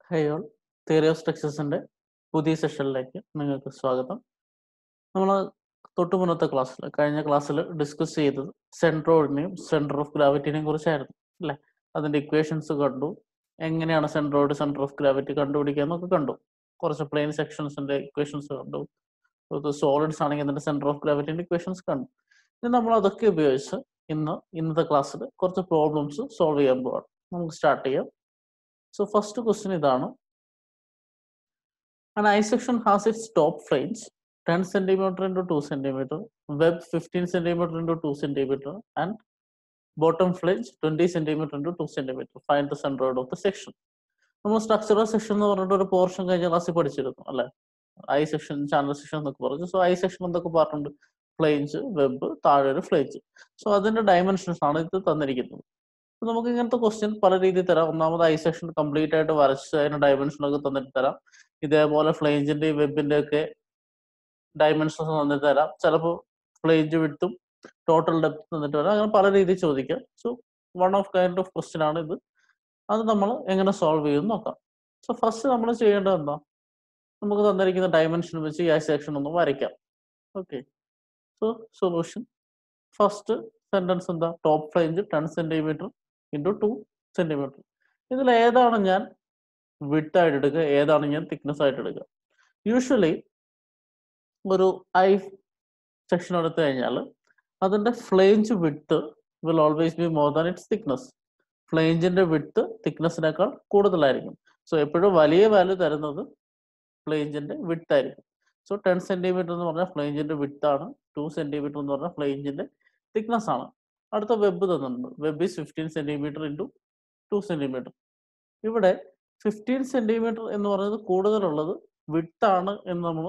High all theory of സ്ട്രക്ചേഴ്സിന്റെ പുതിയ സെഷനിലേക്ക് നിങ്ങൾക്ക് സ്വാഗതം നമ്മൾ തൊട്ടു മുന്നത്തെ ക്ലാസ്സിൽ കഴിഞ്ഞ ക്ലാസ്സിൽ ഡിസ്കസ് ചെയ്തത് സെൻട്രോയിഡിനെയും സെന്റർ ഓഫ് ഗ്രാവിറ്റിനെയും കുറിച്ചായിരുന്നു അല്ലേ അതിന്റെ ഇക്വേഷൻസ് കണ്ടു എങ്ങനെയാണ് സെൻട്രോയിഡ് സെന്റർ ഓഫ് ഗ്രാവിറ്റി കണ്ടുപിടിക്കുക എന്നൊക്കെ കണ്ടു കുറച്ച് പ്ലെയിൻ സെക്ഷൻസിന്റെ ഇക്വേഷൻസ് കണ്ടു സോളിഡ്സ് ആണെങ്കിൽ അതിന്റെ സെന്റർ ഓഫ് ഗ്രാവിറ്റിന്റെ ഇക്വേഷൻസ് കണ്ടു ഇനി നമ്മൾ അതൊക്കെ ഉപയോഗിച്ച് ഇന്ന് ഇന്നത്തെ ക്ലാസ്സിൽ കുറച്ച് പ്രോബ്ലംസ് സോൾവ് ചെയ്യാൻ പോവാണ് നമുക്ക് സ്റ്റാർട്ട് ചെയ്യാം സോ ഫസ്റ്റ് ക്വസ്റ്റ്യൻ ഇതാണ് An I section has its top flange 10 centimeter into 2 centimeter, web 15 centimeter into 2 centimeter, and bottom flange 20 centimeter into 2 centimeter. Find the centroid of the section. നമ്മൾ structural section എന്ന് പറഞ്ഞിട്ട് ഒരു portion കഴിഞ്ഞ ക്ലാസ്സിൽ പഠിച്ചിരുന്നു അല്ലെ I section channel section എന്നൊക്കെ പറഞ്ഞു സോ ഐ സെക്ഷൻ എന്തൊക്കെ പറഞ്ഞിട്ടുണ്ട് ഫ്ലെയിഞ്ച് വെബ് താഴെ ഒരു ഫ്ലെയിഞ്ച് സോ അതിന്റെ ഡയമെൻഷൻസ് ആണ് ഇത് തന്നിരിക്കുന്നത് അപ്പൊ നമുക്ക് ഇങ്ങനത്തെ ക്വസ്റ്റ്യൻ പല രീതിയിൽ തരാം ഒന്നാമത് ഐ സെക്ഷൻ കംപ്ലീറ്റ് ആയിട്ട് വരച്ച് അതിന്റെ ഡയമെൻഷൻ ഒക്കെ തന്നിട്ട് തരാം ഇതേപോലെ ഫ്ലെയിഞ്ചിന്റെ വെബിന്റെ ഒക്കെ ഡയമെൻഷൻസ് തന്നിട്ട് തരാം ചിലപ്പോൾ ഫ്ലെയിഞ്ച് വിട്ടും ടോട്ടൽ ഡെപ്ത് തന്നിട്ട് വരാം അങ്ങനെ പല രീതിയിൽ ചോദിക്കാം so one of kind of question ആണ് ഇത് അത് നമ്മൾ എങ്ങനെ സോൾവ് ചെയ്യും നോക്കാം സോ ഫസ്റ്റ് നമ്മൾ ചെയ്യേണ്ടത് എന്താ നമുക്ക് തന്നിരിക്കുന്ന ഡയമെൻഷൻ വെച്ച് ഈ സെക്ഷൻ ഒന്ന് വരയ്ക്കാം okay so solution first sentence എന്താ top flange ten centimetre into two centimetre ഇതിൽ ഏതാണ് ഞാൻ വിട്ട് ആയിട്ട് എടുക്കുക ഏതാണ് ഞാൻ തിക്നെസ് ആയിട്ട് എടുക്കുക യൂഷ്വലി ഒരു ഐ സെക്ഷൻ എടുത്തു കഴിഞ്ഞാൽ അതിന്റെ flange width will always be more than its thickness ഫ്ലെയിഞ്ചിന്റെ വിട്ട് തിക്നെസ്സിനേക്കാൾ കൂടുതലായിരിക്കും സോ എപ്പോഴും വലിയ വാല്യൂ തരുന്നത് ഫ്ലെയിഞ്ചിന്റെ വിട്ട് ആയിരിക്കും സോ ടെൻ സെന്റിമീറ്റർ എന്ന് പറഞ്ഞാൽ ഫ്ലെയിഞ്ചിന്റെ വിട്ട് ആണ് ടു സെന്റിമീറ്റർ എന്ന് പറഞ്ഞാൽ ഫ്ലെയിഞ്ചിന്റെ തിക്നെസ് ആണ് അടുത്ത വെബ് തന്നിട്ടുണ്ട് web is fifteen centimetre into two centimetre ഇവിടെ ഫിഫ്റ്റീൻ സെന്റിമീറ്റർ എന്ന് പറയുന്നത് കൂടുതലുള്ളത് വിട്ടാണ് എന്ന് നമ്മൾ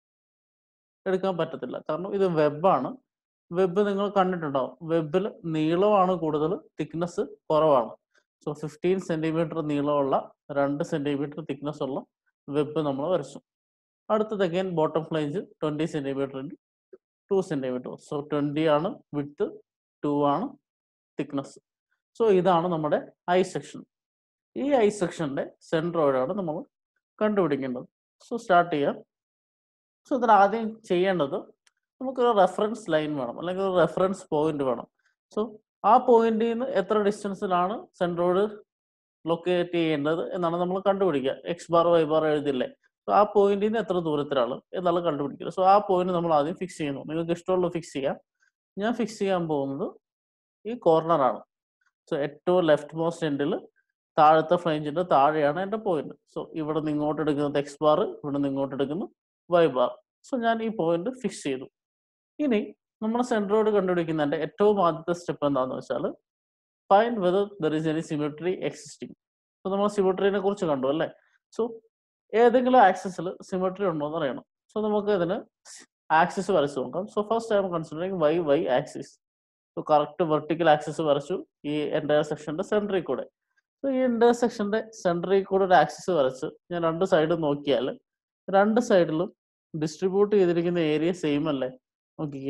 എടുക്കാൻ പറ്റത്തില്ല കാരണം ഇത് വെബാണ് വെബ് നിങ്ങൾ കണ്ടിട്ടുണ്ടാവും വെബിൽ നീളമാണ് കൂടുതൽ തിക്നെസ് കുറവാണ് സോ ഫിഫ്റ്റീൻ സെന്റിമീറ്റർ നീളമുള്ള രണ്ട് സെന്റിമീറ്റർ തിക്നെസ് ഉള്ള വെബ് നമ്മൾ വരച്ചു അടുത്തത് again bottom flange twenty centimetre two centimetre so twenty ആണ് വിട്ട് ടു ആണ് തിക്നെസ് സോ ഇതാണ് നമ്മുടെ ഐ സെക്ഷൻ ഈ ഐ സെക്ഷന്റെ സെൻട്രോയിഡാണ് നമ്മൾ കണ്ടുപിടിക്കേണ്ടത് സോ സ്റ്റാർട്ട് ചെയ്യാം സോ ഇതിൽ ആദ്യം ചെയ്യേണ്ടത് നമുക്കൊരു റെഫറൻസ് ലൈൻ വേണം അല്ലെങ്കിൽ ഒരു റെഫറൻസ് പോയിന്റ് വേണം സോ ആ പോയിന്റിൽ നിന്ന് എത്ര ഡിസ്റ്റൻസിലാണ് സെൻട്രോയിഡ് ലൊക്കേറ്റ് ചെയ്യേണ്ടത് എന്നാണ് നമ്മൾ കണ്ടുപിടിക്കുക എക്സ് ബാർ വൈ ബാർ എഴുതില്ലേ സോ ആ പോയിന്റിൽ നിന്ന് എത്ര ദൂരത്തിലാണ് എന്നാണ് കണ്ടുപിടിക്കുക സോ ആ പോയിന്റ് നമ്മൾ ആദ്യം ഫിക്സ് ചെയ്യുന്നു നിങ്ങൾക്ക് ഇഷ്ടമുള്ള ഫിക്സ് ചെയ്യാം ഞാൻ ഫിക്സ് ചെയ്യാൻ പോകുന്നത് ഈ കോർണറാണ് സോ ഏറ്റവും ലെഫ്റ്റ് മോസ്റ്റ് എൻഡിൽ താഴത്തെ ഫ്ലൈഞ്ചിന്റെ താഴെയാണ് എൻ്റെ പോയിന്റ് സോ ഇവിടെ നിന്ന് ഇങ്ങോട്ട് എടുക്കുന്നത് എക്സ് ബാർ ഇവിടെ നിന്ന് ഇങ്ങോട്ട് എടുക്കുന്നു വൈ ബാർ സോ ഞാൻ ഈ പോയിന്റ് ഫിക്സ് ചെയ്തു ഇനി നമ്മൾ സെൻട്രോയിഡ് കണ്ടുപിടിക്കുന്നതിന്റെ ഏറ്റവും ആദ്യത്തെ സ്റ്റെപ്പ് എന്താണെന്ന് വെച്ചാൽ find whether there is any symmetry existing so നമ്മൾ സിമിട്രീനെ കുറിച്ച് കണ്ടു അല്ലേ സോ ഏതെങ്കിലും ആക്സിസിൽ സിമിട്രി ഉണ്ടോ എന്ന് അറിയണം സോ നമുക്ക് ഇതിന് ആക്സിസ് വരച്ചു നോക്കാം so first I am considering Y Y axis so correct vertical axis വരച്ചു ഈ എൻ്റെ സെക്ഷന്റെ സെൻട്രിൽ കൂടെ സോ ഈ ഇന്റർസെക്ഷന്റെ സെൻട്രിൽ കൂടെ ഒരു ആക്സിസ് വരച്ച് ഞാൻ രണ്ട് സൈഡ് നോക്കിയാൽ രണ്ട് സൈഡിലും ഡിസ്ട്രിബ്യൂട്ട് ചെയ്തിരിക്കുന്ന ഏരിയ സെയിം അല്ലേ നോക്കിക്കേ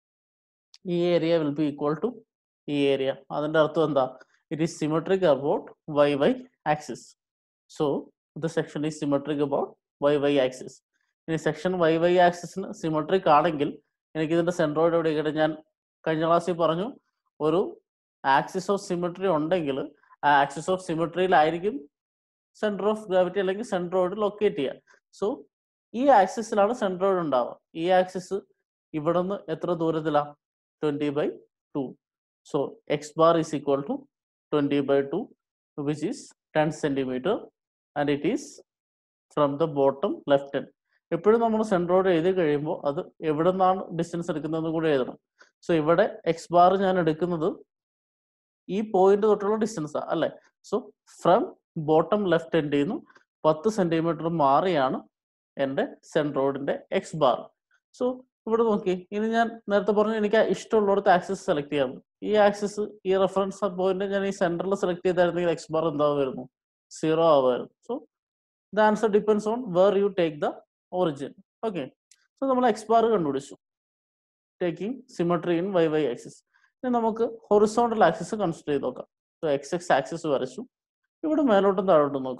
ഈ area will be equal to ഈ ഏരിയ അതിന്റെ അർത്ഥം എന്താ it is symmetric about Y Y axis so the section is symmetric about Y Y axis ഇനി സെക്ഷൻ വൈ വൈ ആക്സിസിന് സിമെട്രിക് ആണെങ്കിൽ എനിക്ക് ഇതിന്റെ സെൻട്രോയിഡ് എവിടെ ഞാൻ കഴിഞ്ഞ ക്ലാസ്സിൽ പറഞ്ഞു ഒരു ആക്സിസ് ഓഫ് സിമെട്രി ഉണ്ടെങ്കിൽ ആ ആക്സിസ് ഓഫ് സിമെട്രിയിലായിരിക്കും സെന്റർ ഓഫ് ഗ്രാവിറ്റി അല്ലെങ്കിൽ സെൻട്രോയിഡ് ലൊക്കേറ്റ് ചെയ്യുക സോ ഈ ആക്സിസിലാണ് സെൻട്രോയിഡ് ഉണ്ടാവുക ഈ ആക്സിസ് ഇവിടെ നിന്ന് എത്ര ദൂരത്തിലാണ് twenty by two so X bar is equal to twenty by two which is ten centimetre and it is from the bottom left end എപ്പോഴും നമ്മൾ സെൻട്രോയിഡ് എഴുതി കഴിയുമ്പോൾ അത് എവിടെ നിന്നാണ് ഡിസ്റ്റൻസ് എടുക്കുന്നതെന്ന് കൂടി എഴുതണം സോ ഇവിടെ എക്സ് ബാർ ഞാൻ എടുക്കുന്നത് ഈ പോയിന്റ് തൊട്ടുള്ള ഡിസ്റ്റൻസ് അല്ലെ സോ ഫ്രം ബോട്ടം ലെഫ്റ്റ് എൻഡിൽ നിന്ന് പത്ത് സെന്റിമീറ്റർ മാറിയാണ് എൻ്റെ സെൻട്രോയിഡിന്റെ എക്സ് ബാർ സോ ഇവിടെ നോക്കി ഇനി ഞാൻ നേരത്തെ പറഞ്ഞു എനിക്ക് ഇഷ്ടമുള്ളിടത്ത് ആക്സിസ് സെലക്ട് ചെയ്യാം ഈ ആക്സിസ് ഈ റെഫറൻസ് പോയിന്റ് ഞാൻ ഈ സെന്ററിൽ സെലക്ട് ചെയ്തായിരുന്നെങ്കിൽ എക്സ് ബാർ എന്താവുമായിരുന്നു സീറോ ആവുമായിരുന്നു so the answer depends on where you take the origin okay so നമ്മൾ എക്സ് ബാർ കണ്ടുപിടിച്ചു taking symmetry in Y Y axis ഇനി നമുക്ക് ഹൊറിസോണ്ടൽ ആക്സിസ് കൺസിഡർ ചെയ്ത് നോക്കാം സോ എക്സ് എക്സ് ആക്സിസ് വരച്ചു ഇവിടെ മേലോട്ടും താഴോട്ടും നോക്കാം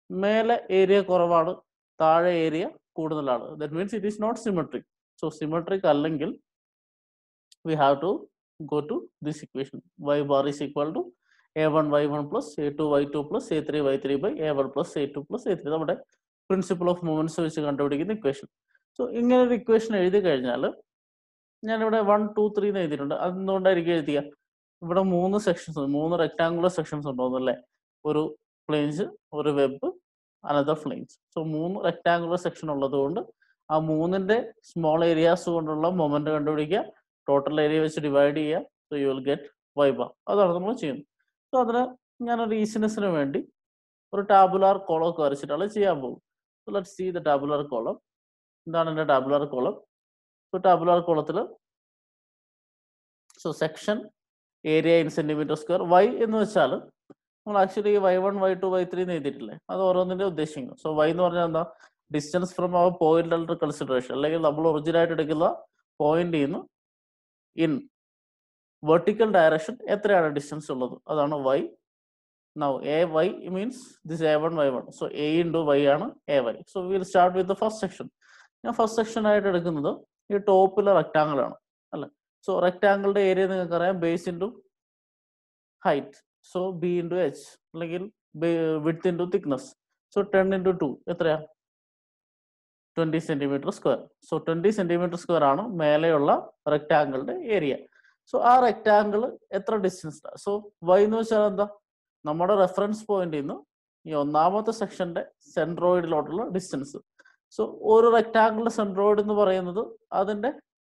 മേലെ ഏരിയ കുറവാണ് താഴെ ഏരിയ കൂടുതലാണ് that means it is not symmetric so symmetric അല്ലെങ്കിൽ we have to go to this equation y bar is equal to a1 y1 plus a2 y2 plus a3 y3 by a1 plus a2 plus a3 നമ്മുടെ principle of movements വെച്ച് കണ്ടുപിടിക്കുന്ന equation so ഇങ്ങനെ ഒരു equation എഴുതി കഴിഞ്ഞാൽ ഞാനിവിടെ one two three എന്ന് എഴുതിയിട്ടുണ്ട് അതെന്തുകൊണ്ടായിരിക്കും എഴുതിയ ഇവിടെ മൂന്ന് സെക്ഷൻസ് മൂന്ന് റെക്ടാങ്കുലർ സെക്ഷൻസ് ഉണ്ടോന്നല്ലേ ഒരു പ്ലെയിൻസ് ഒരു വെബ് അനദർ ഫ്ലെയിൻസ് സോ മൂന്ന് റെക്ടാങ്കുലർ സെക്ഷൻ ഉള്ളത് കൊണ്ട് ആ മൂന്നിന്റെ സ്മോൾ ഏരിയാസ് കൊണ്ടുള്ള മൊമെന്റ് കണ്ടുപിടിക്കുക ടോട്ടൽ ഏരിയ വെച്ച് ഡിവൈഡ് ചെയ്യുക so you will get Y bar അതാണ് നമ്മൾ ചെയ്യുന്നത് സോ അതിന് ഞാനൊരു ഈസിനെസ്സിന് വേണ്ടി ഒരു ടാബുലാർ കോളം ഒക്കെ വരച്ചിട്ടാണ് ചെയ്യാൻ പോകും so let see the tabular column ഇതാണ് എൻ്റെ ടാബുലാർ കോളം സോ ടാബുലാർ കോളത്തിൽ so section area in centimetre square Y എന്ന് വെച്ചാൽ നമ്മൾ actually Y one Y two Y three എന്ന് എഴുതിയിട്ടില്ലേ അത് ഓരോന്നിന്റെ ഉദ്ദേശിക്കുന്നത് സോ വൈ എന്ന് പറഞ്ഞാൽ എന്താ distance from our point under consideration അല്ലെങ്കിൽ നമ്മൾ ഒറിജിനൽ ആയിട്ട് എടുക്കുന്ന പോയിന്റ് നിന്ന് ഇൻ വെർട്ടിക്കൽ ഡയറക്ഷൻ എത്രയാണ് ഡിസ്റ്റൻസ് ഉള്ളത് അതാണ് Y now A Y means this A one Y one so A into Y ആണ് A Y so will start with the first section ഞാൻ ഫസ്റ്റ് സെക്ഷൻ ആയിട്ട് എടുക്കുന്നത് ഈ ടോപ്പിലെ റെക്ടാങ്കിൾ ആണ് അല്ലെ സോ റെക്ടാങ്കിളിന്റെ ഏരിയ നിങ്ങൾക്ക് അറിയാം base into height so B into H അല്ലെങ്കിൽ width into thickness so ten into two എത്രയാ twenty centimetre square so twenty centimetre square ആണ് മേലെയുള്ള റെക്ടാങ്കിളിന്റെ ഏരിയ സോ ആ റെക്ടാങ്കിൾ എത്ര ഡിസ്റ്റൻസ് സോ വൈ എന്ന് വെച്ചാൽ എന്താ നമ്മുടെ റെഫറൻസ് പോയിന്റിൽ നിന്ന് ഈ ഒന്നാമത്തെ സെക്ഷന്റെ സെൻട്രോയിഡിലോട്ടുള്ള ഡിസ്റ്റൻസ് സോ ഒരു റെക്ടാങ്കിളിന്റെ സെൻട്രോയിഡ് എന്ന് പറയുന്നത് അതിന്റെ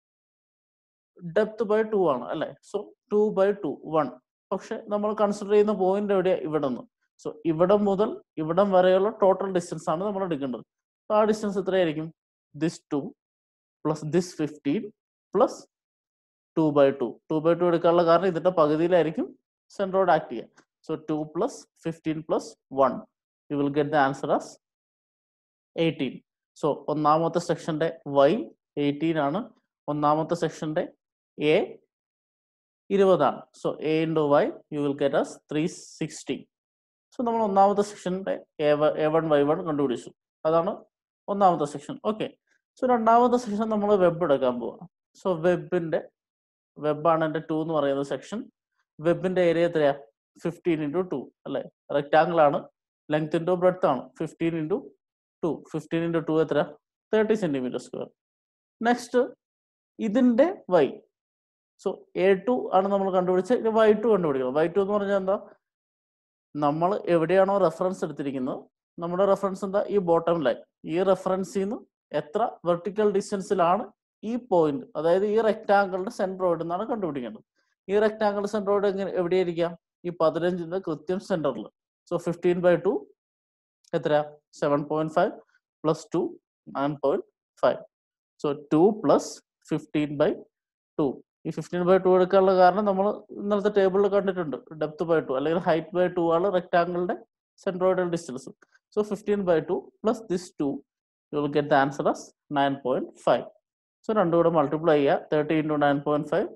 ഡെപ്ത് ബൈ ടു ആണ് അല്ലെ so two by two one പക്ഷെ നമ്മൾ കൺസിഡർ ചെയ്യുന്ന പോയിന്റ് എവിടെയാ ഇവിടെ നിന്ന് സോ ഇവിടം മുതൽ ഇവിടം വരെയുള്ള ടോട്ടൽ ഡിസ്റ്റൻസ് ആണ് നമ്മൾ എടുക്കേണ്ടത് സോ ആ ഡിസ്റ്റൻസ് എത്രയായിരിക്കും this two plus this fifteen plus two by two two by two എടുക്കാനുള്ള കാരണം ഇതിന്റെ പകുതിയിലായിരിക്കും സെൻട്രോഡ് ആക്ട് ചെയ്യുക so two plus fifteen plus one you will get the answer as eighteen so ഒന്നാമത്തെ സെക്ഷന്റെ വൈ എയ്റ്റീൻ ആണ് ഒന്നാമത്തെ സെക്ഷന്റെ എ ഇരുപതാണ് so A into Y you will get as three sixty so നമ്മൾ ഒന്നാമത്തെ സെക്ഷന്റെ എ വൺ വൈ വൺ കണ്ടുപിടിച്ചു അതാണ് ഒന്നാമത്തെ സെക്ഷൻ ഓക്കെ സോ രണ്ടാമത്തെ സെക്ഷൻ നമ്മൾ വെബ് എടുക്കാൻ പോവാം സോ വെബിന്റെ വെബാണ് എൻ്റെ ടു എന്ന് പറയുന്ന സെക്ഷൻ വെബിന്റെ ഏരിയ എത്രയാ ഫിഫ്റ്റീൻ ഇൻറ്റു ടു അല്ലെ റെക്ടാങ്കിൾ ആണ് ലെങ്ത് ഇൻറ്റു ബ്രെഡ്ത്ത് ആണ് fifteen into two fifteen into two എത്ര തേർട്ടി സെന്റിമീറ്റർ സ്ക്വയർ നെക്സ്റ്റ് ഇതിന്റെ വൈ സോ എ ടു ആണ് നമ്മൾ കണ്ടുപിടിച്ചത് ഇനി വൈ ടു കണ്ടുപിടിക്കണം വൈ ടു എന്ന് പറഞ്ഞാൽ എന്താ നമ്മൾ എവിടെയാണോ റെഫറൻസ് എടുത്തിരിക്കുന്നത് നമ്മുടെ റെഫറൻസ് എന്താ ഈ ബോട്ടം ലൈൻ ഈ റെഫറൻസിൽ നിന്ന് എത്ര വെർട്ടിക്കൽ ഡിസ്റ്റൻസിലാണ് ഈ പോയിന്റ് അതായത് ഈ റെക്ടാങ്കിളിന്റെ സെന്ററോയിഡ് എന്നാണ് കണ്ടുപിടിക്കേണ്ടത് ഈ റെക്ടാങ്കിൾ സെന്ററോയിഡ് എങ്ങനെ എവിടെയായിരിക്കാം ഈ പതിനഞ്ചിന്റെ കൃത്യം സെന്ററിൽ സോ ഫിഫ്റ്റീൻ ബൈ ടു എത്ര seven point five plus two nine point five so two plus fifteen by two ഈ ഫിഫ്റ്റീൻ ബൈ ടു എടുക്കാനുള്ള കാരണം നമ്മൾ ഇന്നലത്തെ ടേബിളിൽ കണ്ടിട്ടുണ്ട് ഡെപ്ത് ബൈ ടു അല്ലെങ്കിൽ ഹൈറ്റ് ബൈ ടു ആണ് റെക്ടാങ്കിളിന്റെ centroidal distance so fifteen by two plus this two you will get the answer as nine point five so രണ്ടും കൂടെ മൾട്ടിപ്ലൈ ചെയ്യുക thirty into nine point five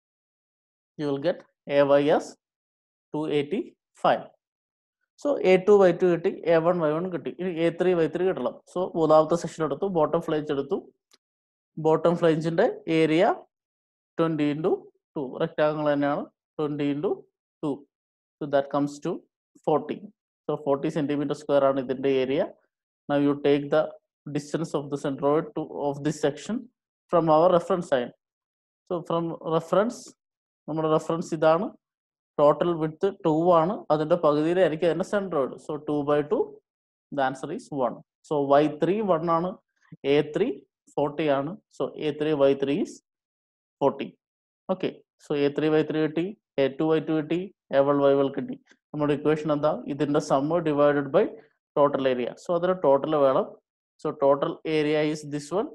U will get A Y as two eighty five so A two Y two കിട്ടി A one Y one കിട്ടി ഇനി A three Y three കിട്ടണം സോ മൂന്നാമത്തെ section എടുത്തു ബോട്ടം ഫ്ലൈഞ്ച് എടുത്തു bottom ഫ്ലൈഞ്ചിന്റെ area twenty into two rectangle തന്നെയാണ് twenty into two so that comes to forty so forty centimetre square ആണ് ഇതിന്റെ area now you take the distance of the centroid to of this section from our reference sign so from reference നമ്മുടെ reference ഇതാണ് total width two ആണ് അതിന്റെ പകുതിയിലായിരിക്കും അതിന്റെ centroid so two by two the answer is one so Y three one ആണ് A three forty ആണ് so A three Y three is forty okay so A three Y three കിട്ടി A two Y two കിട്ടി A one Y one കിട്ടി നമ്മുടെ equation എന്താ ഇതിന്റെ sum divided by total area so അതിന് total വേണം so total area is this one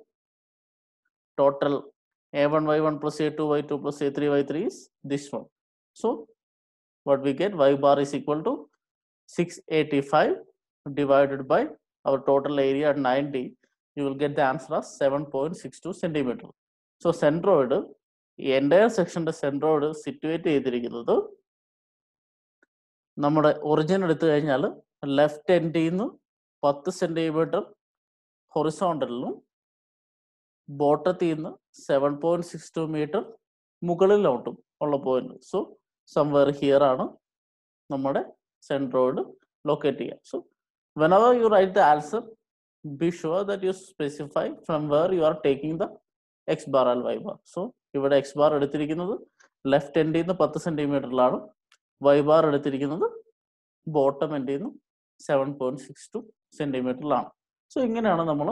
total A one Y one plus A two Y two plus A three Y three is this one so what we get y bar is equal to 685 divided by our total area at 90 you will get the answer as 7.62 centimeter so centroid ഈ entire സെക്ഷന്റെ centroid situate ചെയ്തിരിക്കുന്നത് നമ്മുടെ origin എടുത്തു കഴിഞ്ഞാൽ left എൻഡിൽ നിന്ന് പത്ത് centimetre ഹൊറിസോണ്ടലിലും ബോട്ടത്തിൽ നിന്ന് seven point six two metre മുകളിലോട്ടും ഉള്ള പോയിന്റ് സോ സംവെയർ ഹിയർ ആണ് നമ്മുടെ സെൻട്രോയിഡ് ലൊക്കേറ്റ് ചെയ്യുക so whenever you write the answer be sure that you specify from where you are taking the X bar or Y bar so ഇവിടെ X bar എടുത്തിരിക്കുന്നത് left എൻഡിൽ നിന്ന് പത്ത് സെന്റിമീറ്ററിലാണ് Y bar എടുത്തിരിക്കുന്നത് ബോട്ടം എൻഡിൽ നിന്ന് സെവൻ പോയിന്റ് സിക്സ് ടു സെന്റിമീറ്ററിലാണ് സോ ഇങ്ങനെയാണ് നമ്മൾ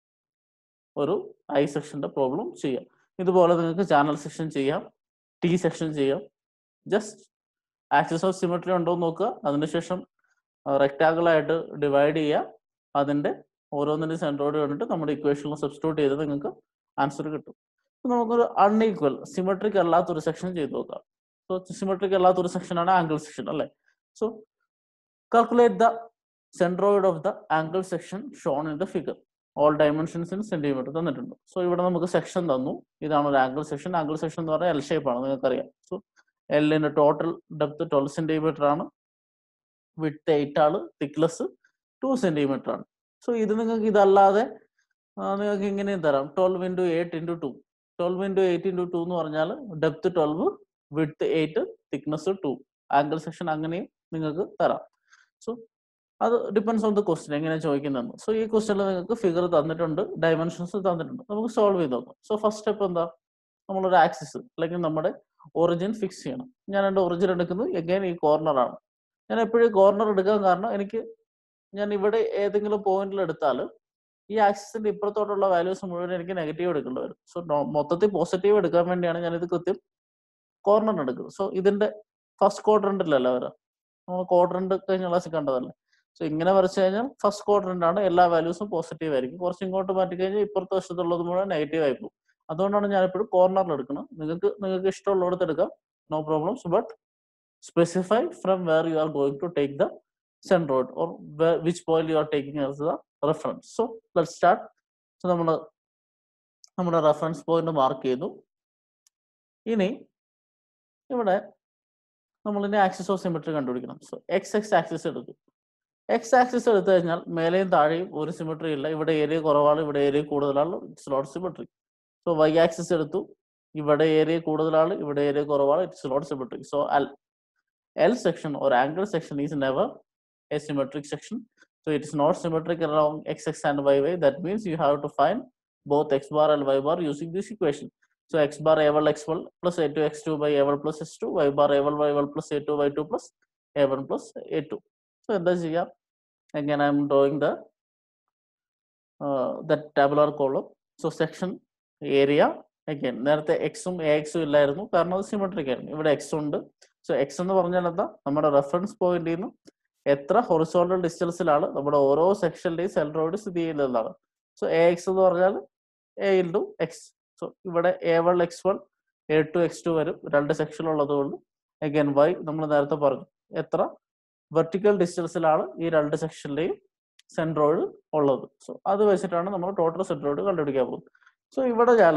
ഒരു ഐ സെക്ഷന്റെ പ്രോബ്ലം ചെയ്യാം ഇതുപോലെ നിങ്ങൾക്ക് ചാനൽ സെക്ഷൻ ചെയ്യാം ടി സെക്ഷൻ ചെയ്യാം ജസ്റ്റ് ആക്സിസ് ഓഫ് സിമെട്രി ഉണ്ടോ എന്ന് നോക്കുക അതിനുശേഷം റെക്ടാങ്കിൾ ആയിട്ട് ഡിവൈഡ് ചെയ്യുക അതിന്റെ ഓരോന്നിന്റെ സെൻറ്ററോട് കണ്ടിട്ട് നമ്മുടെ ഇക്വേഷനിൽ സബ്സ്റ്റിറ്റ്യൂട്ട് ചെയ്ത് നിങ്ങൾക്ക് ആൻസർ കിട്ടും അപ്പൊ നമുക്കൊരു അൺഈക്വൽ സിമെട്രിക് അല്ലാത്തൊരു സെക്ഷൻ ചെയ്ത് നോക്കാം സോ സിമെട്രിക് അല്ലാത്തൊരു സെക്ഷനാണ് ആംഗിൾ സെക്ഷൻ അല്ലേ so calculate the centroid of the angle section shown in the figure all dimensions in centimetre തന്നിട്ടുണ്ട് സോ ഇവിടെ നമുക്ക് സെക്ഷൻ തന്നു ഇതാണ് ഒരു ആംഗിൾ സെക്ഷൻ ആംഗിൾ സെക്ഷൻ എന്ന് പറഞ്ഞാൽ എൽ ഷേപ്പ് ആണ് നിങ്ങൾക്കറിയാം സോ എല്ലിന്റെ ടോട്ടൽ ഡെപ്ത് ട്വൽവ് സെന്റിമീറ്റർ ആണ് വിട്ട് എയ്റ്റ് ആണ് തിക്നെസ് ടു സെന്റിമീറ്റർ ആണ് സോ ഇത് നിങ്ങൾക്ക് ഇതല്ലാതെ ആ, നിങ്ങൾക്ക് ഇങ്ങനെയും തരാം twelve into eight into two twelve into eight into two എന്ന് പറഞ്ഞാൽ depth twelve width eight thickness two angle section അങ്ങനെയും നിങ്ങൾക്ക് തരാം സോ അത് ഡിപ്പെൻസ് ഓൺ ദ ക്വസ്റ്റ്യൻ എങ്ങനെയാണ് ചോദിക്കുന്നതെന്ന് സോ ഈ ക്വസ്റ്റ്യനിൽ നിങ്ങൾക്ക് ഫിഗർ തന്നിട്ടുണ്ട് ഡയമെൻഷൻസ് തന്നിട്ടുണ്ട് നമുക്ക് സോൾവ് ചെയ്ത് നോക്കാം സോ ഫസ്റ്റ് സ്റ്റെപ്പ് എന്താ നമ്മളൊരു ആക്സിസ് അല്ലെങ്കിൽ നമ്മുടെ ഒറിജിൻ ഫിക്സ് ചെയ്യണം ഞാൻ എൻ്റെ ഒറിജിൻ എടുക്കുന്നത് എഗൈൻ ഈ കോർണറാണ് ഞാൻ എപ്പോഴും കോർണർ എടുക്കാൻ കാരണം എനിക്ക് ഞാൻ ഇവിടെ ഏതെങ്കിലും പോയിന്റിൽ എടുത്താൽ ഈ ആക്സിസിന്റെ ഇപ്പുറത്തോട്ടുള്ള വാല്യൂസ് മുഴുവൻ എനിക്ക് നെഗറ്റീവ് എടുക്കേണ്ടി വരും സോ മൊത്തത്തിൽ പോസിറ്റീവ് എടുക്കാൻ വേണ്ടിയാണ് ഞാൻ ഇത് കൃത്യം കോർണർ എടുക്കുന്നത് സോ ഇതിന്റെ ഫസ്റ്റ് ക്വാഡ്രന്റിലല്ല വരാം നമ്മൾ ക്വാഡ്രന്റ് കഴിഞ്ഞ ക്ലാസ്സിൽ കണ്ടതല്ലേ സോ ഇങ്ങനെ വരച്ചു കഴിഞ്ഞാൽ ഫസ്റ്റ് ക്വാഡ്രന്റ് ആണ് എല്ലാ വാല്യൂസും പോസിറ്റീവ് ആയിരിക്കും കുറച്ച് ഇങ്ങോട്ട് മാറ്റി കഴിഞ്ഞാൽ ഇപ്പുറത്തെ വശത്തുള്ളത് മുഴുവൻ നെഗറ്റീവ് ആയി പോകും അതുകൊണ്ടാണ് ഞാൻ എപ്പോഴും കോർണറിൽ എടുക്കുന്നത് നിങ്ങൾക്ക് നിങ്ങൾക്ക് ഇഷ്ടമുള്ളിടത്ത് എടുക്കാം no problems but specify from where you are going to take the centroid or which point you are taking as the reference so let start so നമ്മൾ നമ്മുടെ റെഫറൻസ് പോയിന്റ് മാർക്ക് ചെയ്തു ഇനി ഇവിടെ നമ്മൾ ഇനി ആക്സിസ് ഓഫ് സിമെട്രി കണ്ടുപിടിക്കണം so X X axis എടുത്തു X axis എടുത്തു കഴിഞ്ഞാൽ മേലെയും താഴെയും ഒരു സിമെട്രി ഇല്ല ഇവിടെ ഏരിയ കുറവാണ് ഇവിടെ ഏരിയ കൂടുതലാണ് it's not symmetry so Y axis എടുത്തു ഇവിടെ ഏരിയ കൂടുതലാണ് ഇവിടെ ഏരിയ കുറവാണ് it's not symmetric so L L section or angle section is never a symmetric section so it is not symmetric along x x and y y that means you have to find both x bar and y bar using this equation so x bar a1 x1 plus a2 x2 by a1 plus s2 y bar a1 y1 plus a2 y2 plus a1 plus a2 so എന്താ ചെയ്യാം again i am drawing the uh, that tabular column so section area again നേരത്തെ എക്സും A എക്സും ഇല്ലായിരുന്നു കാരണം അത് symmetric ആയിരുന്നു ഇവിടെ എക്സ് ഉണ്ട് സോ എക്സ് എന്ന് പറഞ്ഞാൽ എന്താ നമ്മുടെ റെഫറൻസ് പോയിന്റിൽ നിന്ന് എത്ര ഹൊറിസോണ്ടൽ ഡിസ്റ്റൻസിലാണ് നമ്മുടെ ഓരോ സെക്ഷനിലെയും സെൻട്രോയിഡ് സ്ഥിതി ചെയ്യുന്നതാണ് സോ എ എക്സ് എന്ന് പറഞ്ഞാൽ എ ഇൻറ്റു എക്സ് സോ ഇവിടെ A one X one A two X two വരും രണ്ട് സെക്ഷൻ ഉള്ളത് കൊണ്ട് അഗൈൻ വൈ നമ്മൾ നേരത്തെ പറഞ്ഞു എത്ര വെർട്ടിക്കൽ ഡിസ്റ്റൻസിലാണ് ഈ രണ്ട് സെക്ഷനിലെയും സെൻട്രോയിഡ് ഉള്ളത് സോ അത് വെച്ചിട്ടാണ് നമ്മൾ ടോട്ടൽ സെൻട്രോയിഡ് കണ്ടുപിടിക്കാൻ പോകുന്നത് സോ ഇവിടെ ഞാൻ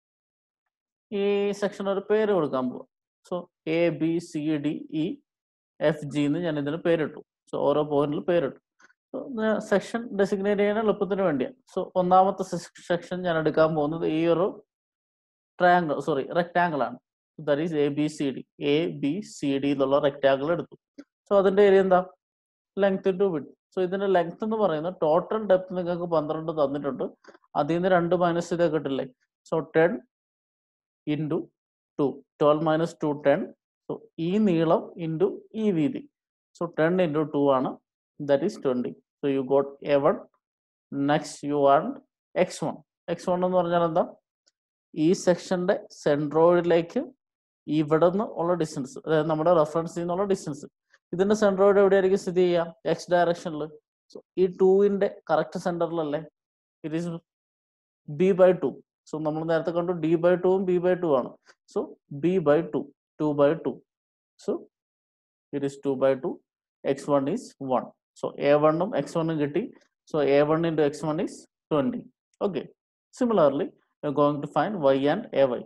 ഈ സെക്ഷൻ ഒരു പേര് കൊടുക്കാൻ പോകും so A B C D E F G എന്ന് ഞാൻ ഇതിന് പേരിട്ടു സോ ഓരോ പോയിന്റിൽ പേരിട്ടു സെക്ഷൻ ഡെസിഗ്നേറ്റ് ചെയ്യാൻ എളുപ്പത്തിന് വേണ്ടിയാണ് സോ ഒന്നാമത്തെ സെക്ഷൻ ഞാൻ എടുക്കാൻ പോകുന്നത് ഈ ഒരു ട്രയാങ്കിൾ സോറി റെക്ടാങ്കിൾ ആണ് that is A B C D A B C D എന്നുള്ള റെക്ടാങ്കിൾ എടുത്തു സോ അതിന്റെ ഏരിയ എന്താ ലെങ്ത് ടു വിഡ് സോ ഇതിന്റെ ലെങ്ത് എന്ന് പറയുന്നത് ടോട്ടൽ ഡെപ്ത് നിങ്ങൾക്ക് പന്ത്രണ്ട് തന്നിട്ടുണ്ട് അതിൽ നിന്ന് രണ്ട് മൈനസ് ചെയ്താൽ കിട്ടില്ലേ so ten into two twelve minus two ten so ഈ നീളം ഇൻറ്റു ഈ വീതി സോ ടെൻ ഇൻറ്റു ടു ആണ് that is twenty so you got A one next you on X one X one എന്ന് പറഞ്ഞാൽ എന്താ ഈ സെക്ഷന്റെ സെൻട്രോയിഡിലേക്ക് ഇവിടെ നിന്ന് ഉള്ള ഡിസ്റ്റൻസ് അതായത് നമ്മുടെ റെഫറൻസിൽ നിന്നുള്ള ഡിസ്റ്റൻസ് ഇതിന്റെ സെൻട്രോയിഡ് എവിടെയായിരിക്കും സ്ഥിതി ചെയ്യുക എക്സ് ഡയറക്ഷനിൽ സോ ഈ ടൂവിന്റെ കറക്റ്റ് സെന്ററിലല്ലേ it is B by two so നമ്മൾ നേരത്തെ കണ്ടു ഡി ബൈ ടുവും ബി ബൈ ടു ആണ് so B by two two by two so it is two by two X one is one so A വണ്ണും X വണ്ണും കിട്ടി so A one into X one is twenty okay similarly you going to find Y and A Y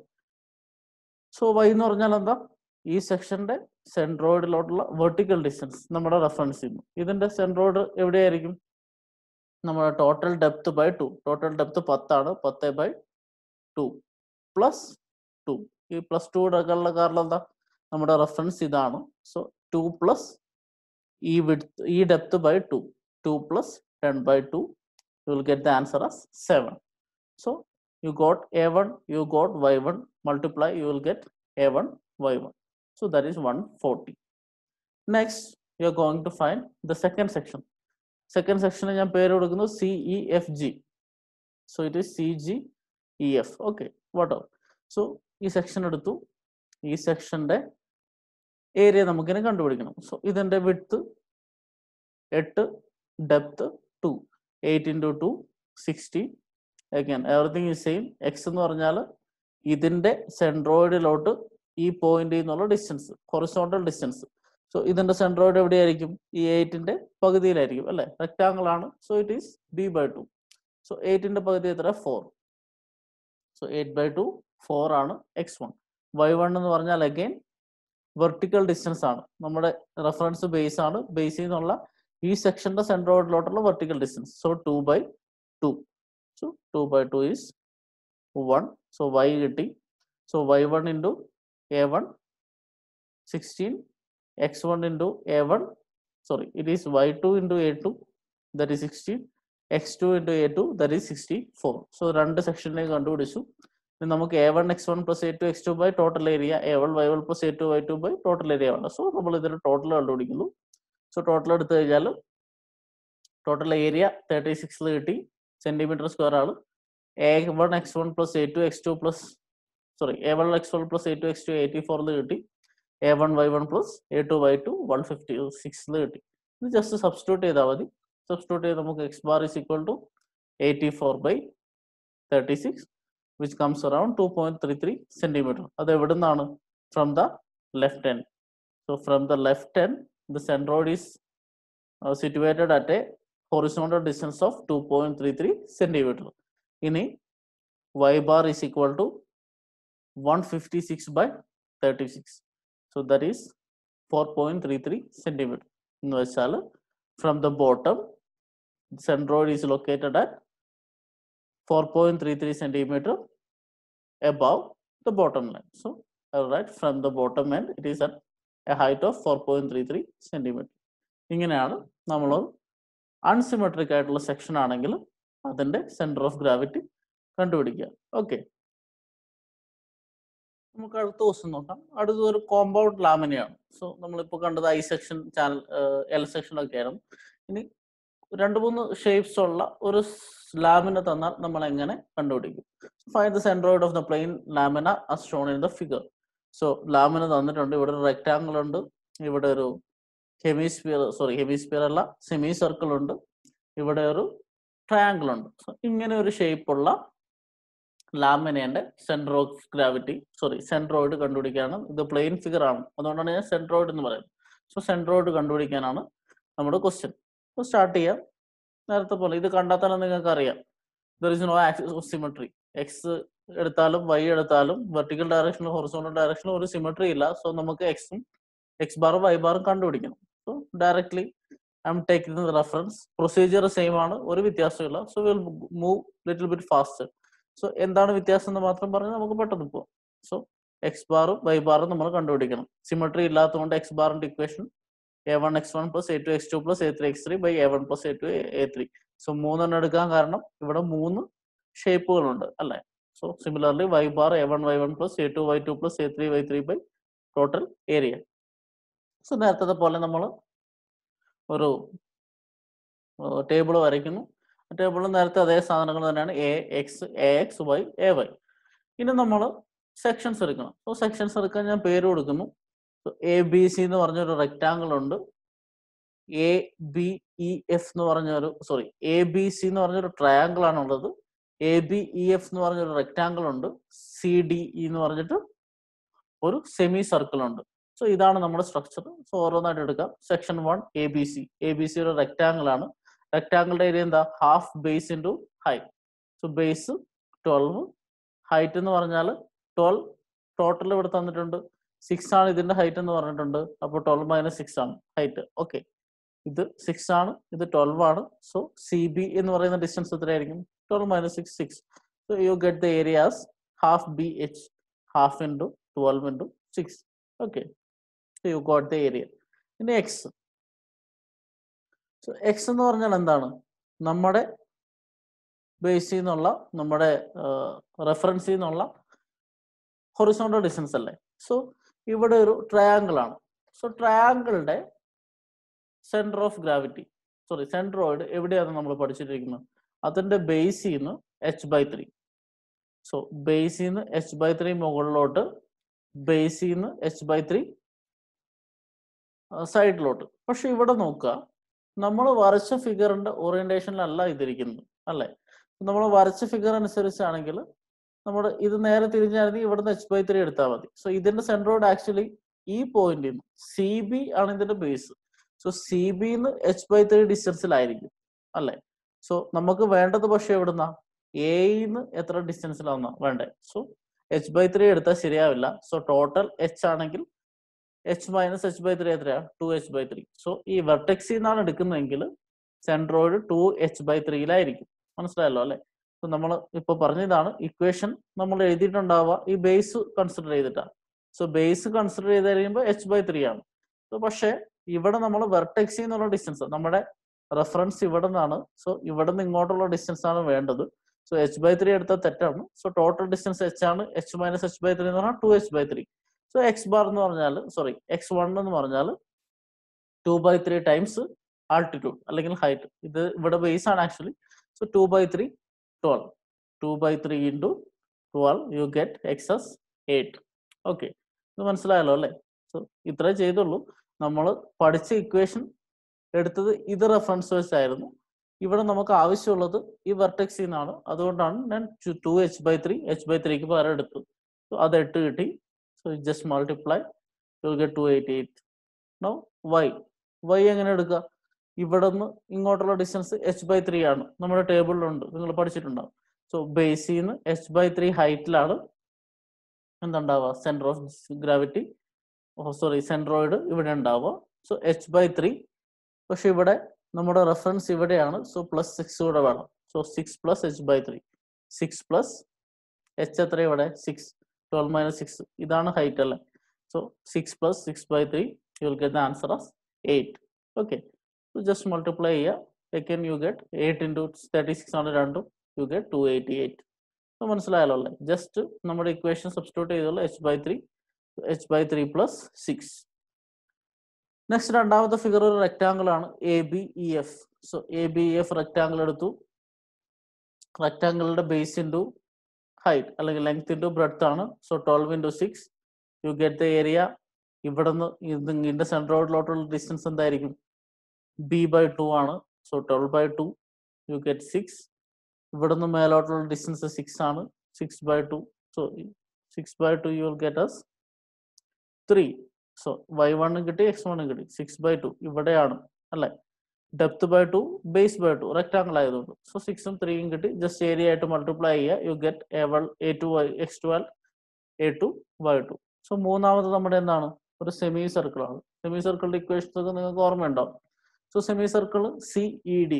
so Y എന്ന് പറഞ്ഞാൽ എന്താ ഈ സെക്ഷന്റെ സെൻട്രോയിഡിലോട്ടുള്ള vertical distance നമ്മുടെ റെഫറൻസ് ചെയ്യുന്നു ഇതിന്റെ സെൻട്രോയിഡ് എവിടെയായിരിക്കും നമ്മുടെ total depth by two total depth പത്താണ് പത്ത് ബൈ ടു പ്ലസ് ടു ഈ പ്ലസ് ടു എടുക്കാനുള്ള കാരണം എന്താ നമ്മുടെ റെഫറൻസ് ഇതാണ് സോ ടു പ്ലസ് ഈ വിഡ്ത്ത് ഈ depth by two two plus ten by two you will get the answer as seven so you got a1 you got y1 multiply you will get a1 y1 so that is 140 next you are going to find the second section second section ഞാൻ പേര് കൊടുക്കുന്നു C E F G so it is C G E F okay വാട്ടോ so ഈ section എടുത്തു ഈ സെക്ഷന്റെ area നമുക്കിനെ കണ്ടുപിടിക്കണം so ഇതിന്റെ വിട്ത്ത് എട്ട് depth two eight into two sixty again everything is same X എന്ന് പറഞ്ഞാൽ ഇതിന്റെ സെൻട്രോയിഡിലോട്ട് ഈ പോയിന്റ് എന്നുള്ള ഡിസ്റ്റൻസ് ഹൊറിസോണ്ടൽ ഡിസ്റ്റൻസ് സോ ഇതിന്റെ സെൻട്രോയിഡ് എവിടെയായിരിക്കും ഈ എയ്റ്റിന്റെ പകുതിയിലായിരിക്കും അല്ലെ റെക്ടാങ്കിൾ ആണ് so it is B by two so എയ്റ്റിന്റെ പകുതി എത്ര four so eight by two four ആണ് എക്സ് വൺ വൈ വൺ എന്ന് പറഞ്ഞാൽ അഗൈൻ വെർട്ടിക്കൽ ഡിസ്റ്റൻസ് ആണ് നമ്മുടെ റെഫറൻസ് ബേസ് ആണ് ബേസിൽ നിന്നുള്ള ഈ സെക്ഷന്റെ സെൻട്രോയിഡിലോട്ടുള്ള vertical distance so two by two So 2 by 2 is 1. So y കിട്ടി So y1 into a1 16 x1 into a1 sorry it is y2 into a2 that is 16 x2 into a2 that is 64 so രണ്ട് സെക്ഷനിലേക്ക് കണ്ടുപിടിച്ചു ഇനി നമുക്ക് A one X one plus A two X two by total area A one Y one plus A two Y two by total area ആണ് so നമ്മൾ ഇതിന്റെ total കണ്ടുപിടിക്കുന്നു so total എടുത്തു കഴിഞ്ഞാൽ ടോട്ടൽ ഏരിയ തേർട്ടി സിക്സിൽ കിട്ടി centimetre square ആണ് A one X one plus A two X two plus sorry A one X one plus A two X two eighty ഫോറിൽ കിട്ടി A one Y one plus A two Y two one fifty സിക്സിൽ കിട്ടി ഇത് just substitute ചെയ്താൽ മതി substitute ചെയ്ത് നമുക്ക് X bar is equal to eighty four by thirty six which comes around two point three three centimetre അത് എവിടെ നിന്നാണ് from the left end so from the left end the centroid is situated at a horizontal distance of 2.33 centimeter. ഇനി y bar is equal to 156 by 36. So that is 4.33 centimeter. എന്ന് വെച്ചാൽ from the bottom, the centroid is located at 4.33 centimeter above the bottom line. So all right, from the bottom end, it is at a height of 4.33 centimeter. ഇങ്ങനെയാണ് നമ്മൾ unsymmetric ആയിട്ടുള്ള section ആണെങ്കിൽ അതിന്റെ centre of gravity കണ്ടുപിടിക്കുക okay നമുക്ക് അടുത്ത question നോക്കാം അടുത്ത ഒരു കോമ്പൗണ്ട് ലാമിനയാണ് സോ നമ്മളിപ്പോൾ കണ്ടത് I section channel L section ഒക്കെ ആയിരുന്നു ഇനി രണ്ട് മൂന്ന് ഷേപ്സ് ഉള്ള ഒരു ലാമിന തന്നാൽ നമ്മൾ എങ്ങനെ കണ്ടുപിടിക്കും find the centroid of the plane lamina as shown in the figure so lamina തന്നിട്ടുണ്ട് ഇവിടെ ഒരു റെക്ടാങ്കിൾ ഉണ്ട് ഇവിടെ ഒരു ഹെമിസ്ഫിയർ സോറി ഹെമിസ്ഫിയർ അല്ല സെമി സർക്കിൾ ഉണ്ട് ഇവിടെ ഒരു ട്രയാങ്കിൾ ഉണ്ട് സോ ഇങ്ങനെ ഒരു ഷേപ്പ് ഉള്ള ലാമിനേന്റെ centre of gravity sorry centroid കണ്ടുപിടിക്കാനാണ് ഇത് പ്ലെയിൻ ഫിഗർ ആണ് അതുകൊണ്ടാണ് ഞാൻ സെൻട്രോയിഡ് എന്ന് പറയുന്നത് സോ സെൻട്രോയിഡ് കണ്ടുപിടിക്കാനാണ് നമ്മുടെ ക്വസ്റ്റ്യൻ അപ്പോൾ സ്റ്റാർട്ട് ചെയ്യാം നേരത്തെ പോലെ ഇത് കണ്ടാൽ തന്നെ നിങ്ങൾക്ക് അറിയാം there is no axis of symmetry X എടുത്താലും വൈ എടുത്താലും വെർട്ടിക്കൽ ഡയറക്ഷനിലും ഹൊറിസോണ്ടൽ ഡയറക്ഷനിലും ഒരു സിമെട്രി ഇല്ല സോ നമുക്ക് എക്സും എക്സ് ബാറും വൈ ബാറും കണ്ടുപിടിക്കണം so directly I'm taking the reference procedure same ആണ് ഒരു വ്യത്യാസമില്ല so will move little bit fast so എന്താണ് വ്യത്യാസം എന്ന് മാത്രം പറഞ്ഞ് നമുക്ക് പെട്ടെന്ന് പോവാം സോ എക്സ് ബാറും വൈ ബാറും നമ്മൾ കണ്ടുപിടിക്കണം സിമെട്രി ഇല്ലാത്തതുകൊണ്ട് എക്സ് ബാറിന്റെ equation A one X one plus A two X two plus A three X three by A one plus A two A three so മൂന്നെണ്ണം എടുക്കാൻ കാരണം ഇവിടെ മൂന്ന് ഷേപ്പുകളുണ്ട് അല്ലേ so similarly Y bar A one Y one plus A two Y two plus A three Y three by total area so നേരത്തെ പോലെ നമ്മൾ ഒരു ടേബിൾ വരയ്ക്കുന്നു ടേബിളിൽ നേരത്തെ അതേ സാധനങ്ങൾ തന്നെയാണ് A X A X Y A Y ഇനി നമ്മൾ സെക്ഷൻസ് എടുക്കണം സോ സെക്ഷൻസ് എടുക്കാൻ ഞാൻ പേര് കൊടുക്കുന്നു എ ബി സി എന്ന് പറഞ്ഞൊരു റെക്റ്റാങ്കിൾ ഉണ്ട് എ ബി ഇ എഫ് എന്ന് പറഞ്ഞൊരു സോറി എ ബി സി എന്ന് പറഞ്ഞൊരു ട്രയാങ്കിൾ ആണുള്ളത് എ ബി ഇ എഫ് എന്ന് പറഞ്ഞൊരു റെക്റ്റാങ്കിൾ ഉണ്ട് സി ഡി ഇ എന്ന് പറഞ്ഞിട്ട് ഒരു സെമി സർക്കിൾ ഉണ്ട് സോ ഇതാണ് നമ്മുടെ സ്ട്രക്ചർ സോ ഓരോന്നായിട്ട് എടുക്കാം section one A B C A B C ഒരു റെക്റ്റാങ്കിൾ ആണ് റെക്റ്റാങ്കിളിന്റെ ഏരിയ എന്താ half base into height so base twelve height എന്ന് പറഞ്ഞാൽ ട്വൽവ് ടോട്ടൽ ഇവിടെ തന്നിട്ടുണ്ട് സിക്സ് ആണ് ഇതിന്റെ ഹൈറ്റ് എന്ന് പറഞ്ഞിട്ടുണ്ട് അപ്പോൾ ട്വൽവ് മൈനസ് സിക്സ് ആണ് ഹൈറ്റ് ഓക്കെ ഇത് സിക്സ് ആണ് ഇത് ട്വൽവ് ആണ് സോ സി ബി എന്ന് പറയുന്ന ഡിസ്റ്റൻസ് എത്രയായിരിക്കും twelve minus six six so you get the areas half B H half into twelve into six okay so you got the area ഇനി X so X എന്ന് പറഞ്ഞാൽ എന്താണ് നമ്മുടെ ബേസിൽ നിന്നുള്ള നമ്മുടെ റെഫറൻസിൽ നിന്നുള്ള ഹൊറിസോണ്ടൽ ഡിസ്റ്റൻസ് അല്ലേ സോ ഇവിടെ ഒരു ട്രയാങ്കിൾ ആണ് സോ ട്രയാങ്കിളുടെ centre of gravity sorry centroid എവിടെയാണ് നമ്മൾ പഠിച്ചിട്ടിരിക്കുന്നത് അതിന്റെ ബേസിൽ നിന്ന് എച്ച് ബൈ ത്രീ സോ ബേസിൽ നിന്ന് എച്ച് ബൈ ത്രീ മുകളിലോട്ട് ബേസിൽ നിന്ന് എച്ച് ബൈ ത്രീ സൈഡിലോട്ട് പക്ഷെ ഇവിടെ നോക്കുക നമ്മൾ വരച്ച ഫിഗറിന്റെ ഓറിയന്റേഷനിലല്ല ഇതിരിക്കുന്നത് അല്ലേ നമ്മൾ വരച്ച ഫിഗർ അനുസരിച്ചാണെങ്കിൽ നമ്മുടെ ഇത് നേരെ തിരിഞ്ഞായിരുന്നെങ്കിൽ ഇവിടുന്ന് എച്ച് ബൈ ത്രീ എടുത്താൽ മതി സോ ഇതിന്റെ സെൻട്രോയിഡ് ആക്ച്വലി ഈ പോയിന്റിൽ നിന്ന് സി ബി ആണ് ഇതിന്റെ ബേസ് സോ സി ബിന്ന് എച്ച് ബൈ ത്രീ ഡിസ്റ്റൻസിലായിരിക്കും അല്ലേ സോ നമുക്ക് വേണ്ടത് പക്ഷെ എവിടുന്ന എയിന്ന് എത്ര ഡിസ്റ്റൻസിലാവുന്ന വേണ്ടേ സോ എച്ച് ബൈ ത്രീ എടുത്താൽ ശരിയാവില്ല സോ ടോട്ടൽ എച്ച് ആണെങ്കിൽ H minus H by three എത്രയാ two H by three so ഈ വെർട്ടെക്സിൽ നിന്നാണ് എടുക്കുന്നതെങ്കിൽ സെൻട്രോയിഡ് ടു എച്ച് ബൈ ത്രീയിലായിരിക്കും മനസ്സിലായല്ലോ അല്ലെ സോ നമ്മൾ ഇപ്പൊ പറഞ്ഞതാണ് ഇക്വേഷൻ നമ്മൾ എഴുതിയിട്ടുണ്ടാവുക ഈ ബേസ് കൺസിഡർ ചെയ്തിട്ടാണ് സോ ബേസ് കൺസിഡർ ചെയ്ത് കഴിയുമ്പോൾ എച്ച് ബൈ ത്രീ ആണ് സോ പക്ഷേ ഇവിടെ നമ്മൾ വെർട്ടെക്സിൽ നിന്നുള്ള ഡിസ്റ്റൻസ് നമ്മുടെ റെഫറൻസ് ഇവിടെ നിന്നാണ് സോ ഇവിടെ നിന്ന് ഇങ്ങോട്ടുള്ള ഡിസ്റ്റൻസ് ആണ് വേണ്ടത് സോ എച്ച് ബൈ ത്രീ എടുത്താൽ തെറ്റാണ് സോ ടോട്ടൽ ഡിസ്റ്റൻസ് എച്ച് ആണ് H minus H by three എന്ന് പറഞ്ഞാൽ two H by three so X bar എന്ന് പറഞ്ഞാൽ സോറി എക്സ് വൺ എന്ന് പറഞ്ഞാൽ two by three times altitude അല്ലെങ്കിൽ ഹൈറ്റ് ഇത് ഇവിടെ ബേസ് ആണ് actually so two by three twelve two by three into twelve you get X is eight okay ഇത് മനസ്സിലായല്ലോ അല്ലേ സോ ഇത്രേ ചെയ്തുള്ളൂ നമ്മൾ പഠിച്ച ഇക്വേഷൻ എടുത്തത് ഇത് റെഫറൻസ് വെച്ചായിരുന്നു ഇവിടെ നമുക്ക് ആവശ്യമുള്ളത് ഈ വെർട്ടെക്സിൽ നിന്നാണ് അതുകൊണ്ടാണ് ഞാൻ two H by three H by ത്രീക്ക് പകരം എടുത്തത് സോ അത് എട്ട് കിട്ടി so just multiply you get two eighty eight no Y Y എങ്ങനെ എടുക്കുക ഇവിടെ നിന്ന് ഇങ്ങോട്ടുള്ള ഡിസ്റ്റൻസ് എച്ച് ബൈ ത്രീ ആണ് നമ്മുടെ ടേബിളിലുണ്ട് നിങ്ങൾ പഠിച്ചിട്ടുണ്ടാവും സോ ബേസിൽ നിന്ന് എച്ച് ബൈ ത്രീ ഹൈറ്റിലാണ് എന്തുണ്ടാവുക centre of gravity sorry centroid ഇവിടെ ഉണ്ടാവുക സോ എച്ച് ബൈ ത്രീ പക്ഷെ ഇവിടെ നമ്മുടെ റെഫറൻസ് ഇവിടെയാണ് സോ പ്ലസ് സിക്സ് കൂടെ വേണം so six plus H by three six plus H എത്ര ഇവിടെ സിക്സ് ട്വൽവ് മൈനസ് സിക്സ് ഇതാണ് ഹൈറ്റ് അല്ലേ so six plus six by three you will get the answer as eight okay so just multiply ചെയ്യുക second you get eight into thirty six ആണ് രണ്ടും you get two eighty eight so മനസ്സിലായല്ലോ അല്ലേ just നമ്മുടെ equation substitute ചെയ്തോളൂ H by three H by three plus six next രണ്ടാമത്തെ figure ഒരു rectangle ആണ് A B E F so A B E F rectangle എടുത്തു റെക്ടാങ്കിളിന്റെ ബേസ് ഇൻറ്റു ഹൈറ്റ് അല്ലെങ്കിൽ ലെങ്ത് ഇൻറ്റു ബ്രെഡ്ത്ത് ആണ് so twelve into six you get the area ഇവിടെ നിന്ന് ഇത് ഇതിന്റെ സെൻട്രോയിഡിലോട്ടുള്ള ഡിസ്റ്റൻസ് എന്തായിരിക്കും ബി ബൈ ടു ആണ് so twelve by two you get six ഇവിടെ നിന്ന് മേലോട്ടുള്ള ഡിസ്റ്റൻസ് സിക്സ് ആണ് six by two so six by two you will get as three so Y വണ്ണും കിട്ടി എക്സ് വണ്ണും കിട്ടി സിക്സ് ബൈ ടു ഇവിടെയാണ് അല്ലെ depth by two base by two rectangle ആയതുകൊണ്ട് സോ സിക്സും ത്രീയും കിട്ടി ജസ്റ്റ് ഏരിയ ആയിട്ട് മൾട്ടിപ്ലൈ ചെയ്യുക you get A one A two Y X twelve A two Y two so മൂന്നാമത് നമ്മുടെ എന്താണ് ഒരു സെമി സർക്കിൾ ആണ് സെമി സർക്കിളിന്റെ ഇക്വേഷൻസ് ഒക്കെ നിങ്ങൾക്ക് ഓർമ്മയുണ്ടാവും so semicircle C E D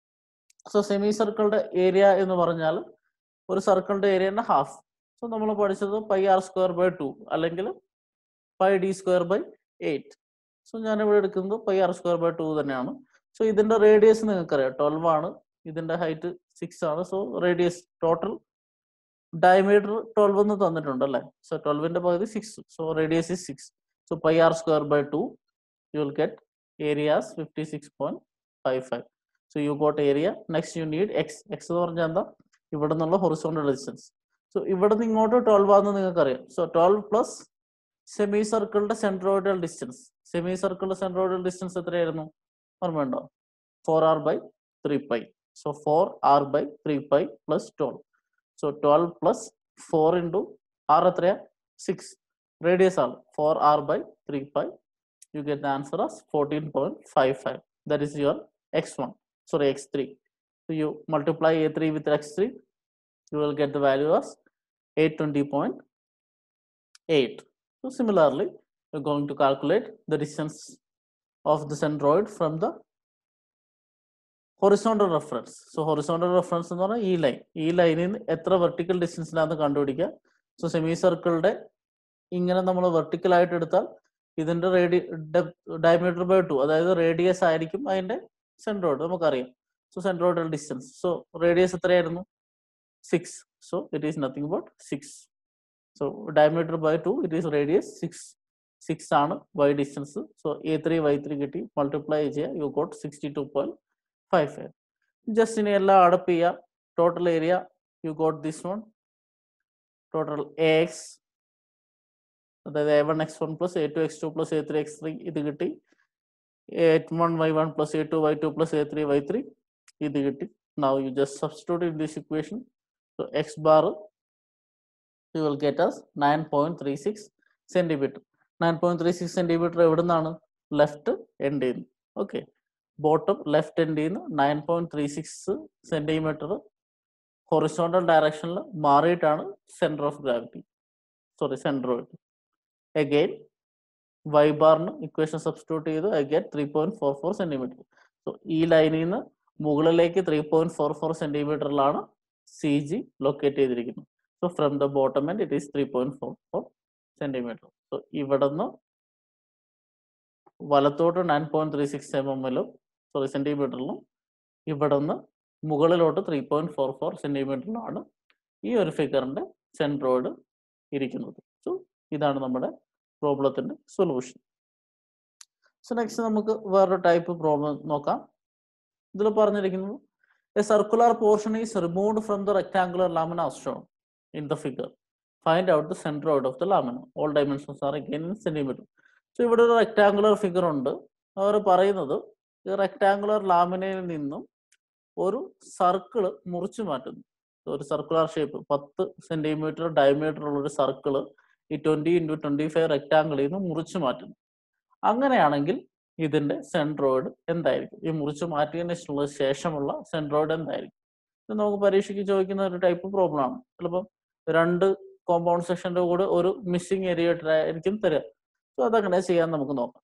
so semi സർക്കിളിന്റെ ഏരിയ എന്ന് പറഞ്ഞാൽ ഒരു സർക്കിളിന്റെ ഏരിയന്റെ ഹാഫ് സോ നമ്മൾ പഠിച്ചത് pi R square by two അല്ലെങ്കിൽ pi D square by eight so ഞാൻ ഇവിടെ എടുക്കുന്നത് pi R square by two തന്നെയാണ് സോ ഇതിന്റെ റേഡിയസ് നിങ്ങൾക്കറിയാം ട്വൽവ് ആണ് ഇതിന്റെ ഹൈറ്റ് സിക്സ് ആണ് so radius total diameter twelve എന്ന് തന്നിട്ടുണ്ട് അല്ലേ സോ ട്വൽവിന്റെ പകുതി six so radius is six so pi R square by two you will get area as fifty six point five five so you got area next you need X X എന്ന് പറഞ്ഞാൽ എന്താ ഇവിടെ നിന്നുള്ള ഹൊറിസോണ്ടൽ ഡിസ്റ്റൻസ് സോ ഇവിടെ നിന്ന് ഇങ്ങോട്ട് twelve ആണെന്ന് നിങ്ങൾക്ക് അറിയാം സോ ട്വൽവ് പ്ലസ് സെമി സർക്കിളിന്റെ സെൻട്രോയിഡൽ ഡിസ്റ്റൻസ് സെമി സർക്കിളിന്റെ സെൻട്രോയിഡൽ ഡിസ്റ്റൻസ് എത്രയായിരുന്നു ഓർമ്മയുണ്ടോ four R by three pi so four R by three pi plus twelve so twelve plus four into R എത്രയാ സിക്സ് റേഡിയസ് ആണ് four R by three pi you get the answer as fourteen point five five that is your X one sorry X three So you multiply A3 with X3, you will get the value as 820.8. So similarly, you're going to calculate the distance of the centroid from the horizontal reference so horizontal reference എന്ന് പറഞ്ഞാൽ ഈ line ഈ ലൈനിൽ നിന്ന് എത്ര vertical ഡിസ്റ്റൻസിലാന്ന് കണ്ടുപിടിക്കുക so semi സർക്കിളിന്റെ ഇങ്ങനെ നമ്മൾ വെർട്ടിക്കൽ ആയിട്ട് എടുത്താൽ ഇതിന്റെ റേഡി ഡയമീറ്റർ ബൈ ടു അതായത് റേഡിയസ് ആയിരിക്കും അതിന്റെ സെൻട്രോയിഡ് നമുക്കറിയാം so centroidal distance so radius എത്രയായിരുന്നു six so it is nothing but six so diameter by two it is radius six six ആണ് Y distance so A three Y three കിട്ടി multiply ചെയ്യുക you got sixty two point five five just ഇനി എല്ലാം add up ചെയ്യുക total area you got this one total A X അതായത് A one X one plus A two X two plus A three X three ഇത് കിട്ടി A one Y one plus A two Y two plus A three Y three ഇത് കിട്ടി now you just substitute in this equation so x bar you will get us 9.36 centimeter 9.36 centimeter എവിടെ നിന്നാണ് left എൻഡിൽ നിന്ന് okay bottom left എൻഡിൽ നിന്ന് nine point three six centimetre horizontal ഡയറക്ഷനിൽ മാറിയിട്ടാണ് centre of gravity sorry centroid again Y ബാറിന് equation substitute ചെയ്ത് again three point four four centimetre so ഈ ലൈനിൽ നിന്ന് മുകളിലേക്ക് ത്രീ പോയിന്റ് ഫോർ ഫോർ സെന്റിമീറ്ററിലാണ് സി ജി ലൊക്കേറ്റ് ചെയ്തിരിക്കുന്നത് so from the bottom end it is three point four four centimetre so ഇവിടെ നിന്ന് വലത്തോട്ട് nine point three six M എമ്മിലും സോറി സെന്റിമീറ്ററിലും ഇവിടെ നിന്ന് മുകളിലോട്ട് ത്രീ പോയിന്റ് ഫോർ ഫോർ സെന്റിമീറ്ററിലാണ് ഈ ഒരു ഫിഗറിന്റെ സെൻട്രോയിഡ് ഇരിക്കുന്നത് സോ ഇതാണ് നമ്മുടെ പ്രോബ്ലത്തിന്റെ സൊല്യൂഷൻ സോ നെക്സ്റ്റ് നമുക്ക് വേറൊരു ടൈപ്പ് പ്രോബ്ലം നോക്കാം ഇതിൽ പറഞ്ഞിരിക്കുന്നത് a circular portion is removed from the rectangular lamina shown in the figure find out the centroid of the lamina all dimensions are again in centimetre so ഇവിടെ ഒരു rectangular figure ഉണ്ട് അവർ പറയുന്നത് ഈ rectangular ലാമിനയിൽ നിന്നും ഒരു സർക്കിള് മുറിച്ചു മാറ്റുന്നു ഒരു സർക്കുലർ ഷേപ്പ് പത്ത് സെന്റിമീറ്റർ ഡയമീറ്റർ ഉള്ള ഒരു സർക്കിള് ഈ ട്വന്റി ഇൻറ്റു ട്വന്റി ഫൈവ് റെക്ടാങ്കിളിൽ നിന്ന് മുറിച്ചു മാറ്റുന്നു അങ്ങനെയാണെങ്കിൽ ഇതിന്റെ സെൻട്രോയിഡ് എന്തായിരിക്കും ഈ മുറിച്ച് മാറ്റിയതിന് ശേഷമുള്ള സെൻട്രോയിഡ് എന്തായിരിക്കും ഇത് നമുക്ക് പരീക്ഷയ്ക്ക് ചോദിക്കുന്ന ഒരു ടൈപ്പ് പ്രോബ്ലം ആണ് ചിലപ്പം രണ്ട് കോമ്പൗണ്ട് സെക്ഷന്റെ കൂടെ ഒരു മിസ്സിംഗ് ഏരിയ ആയിരിക്കും തരിക സോ അതങ്ങനെ ചെയ്യാൻ നമുക്ക് നോക്കാം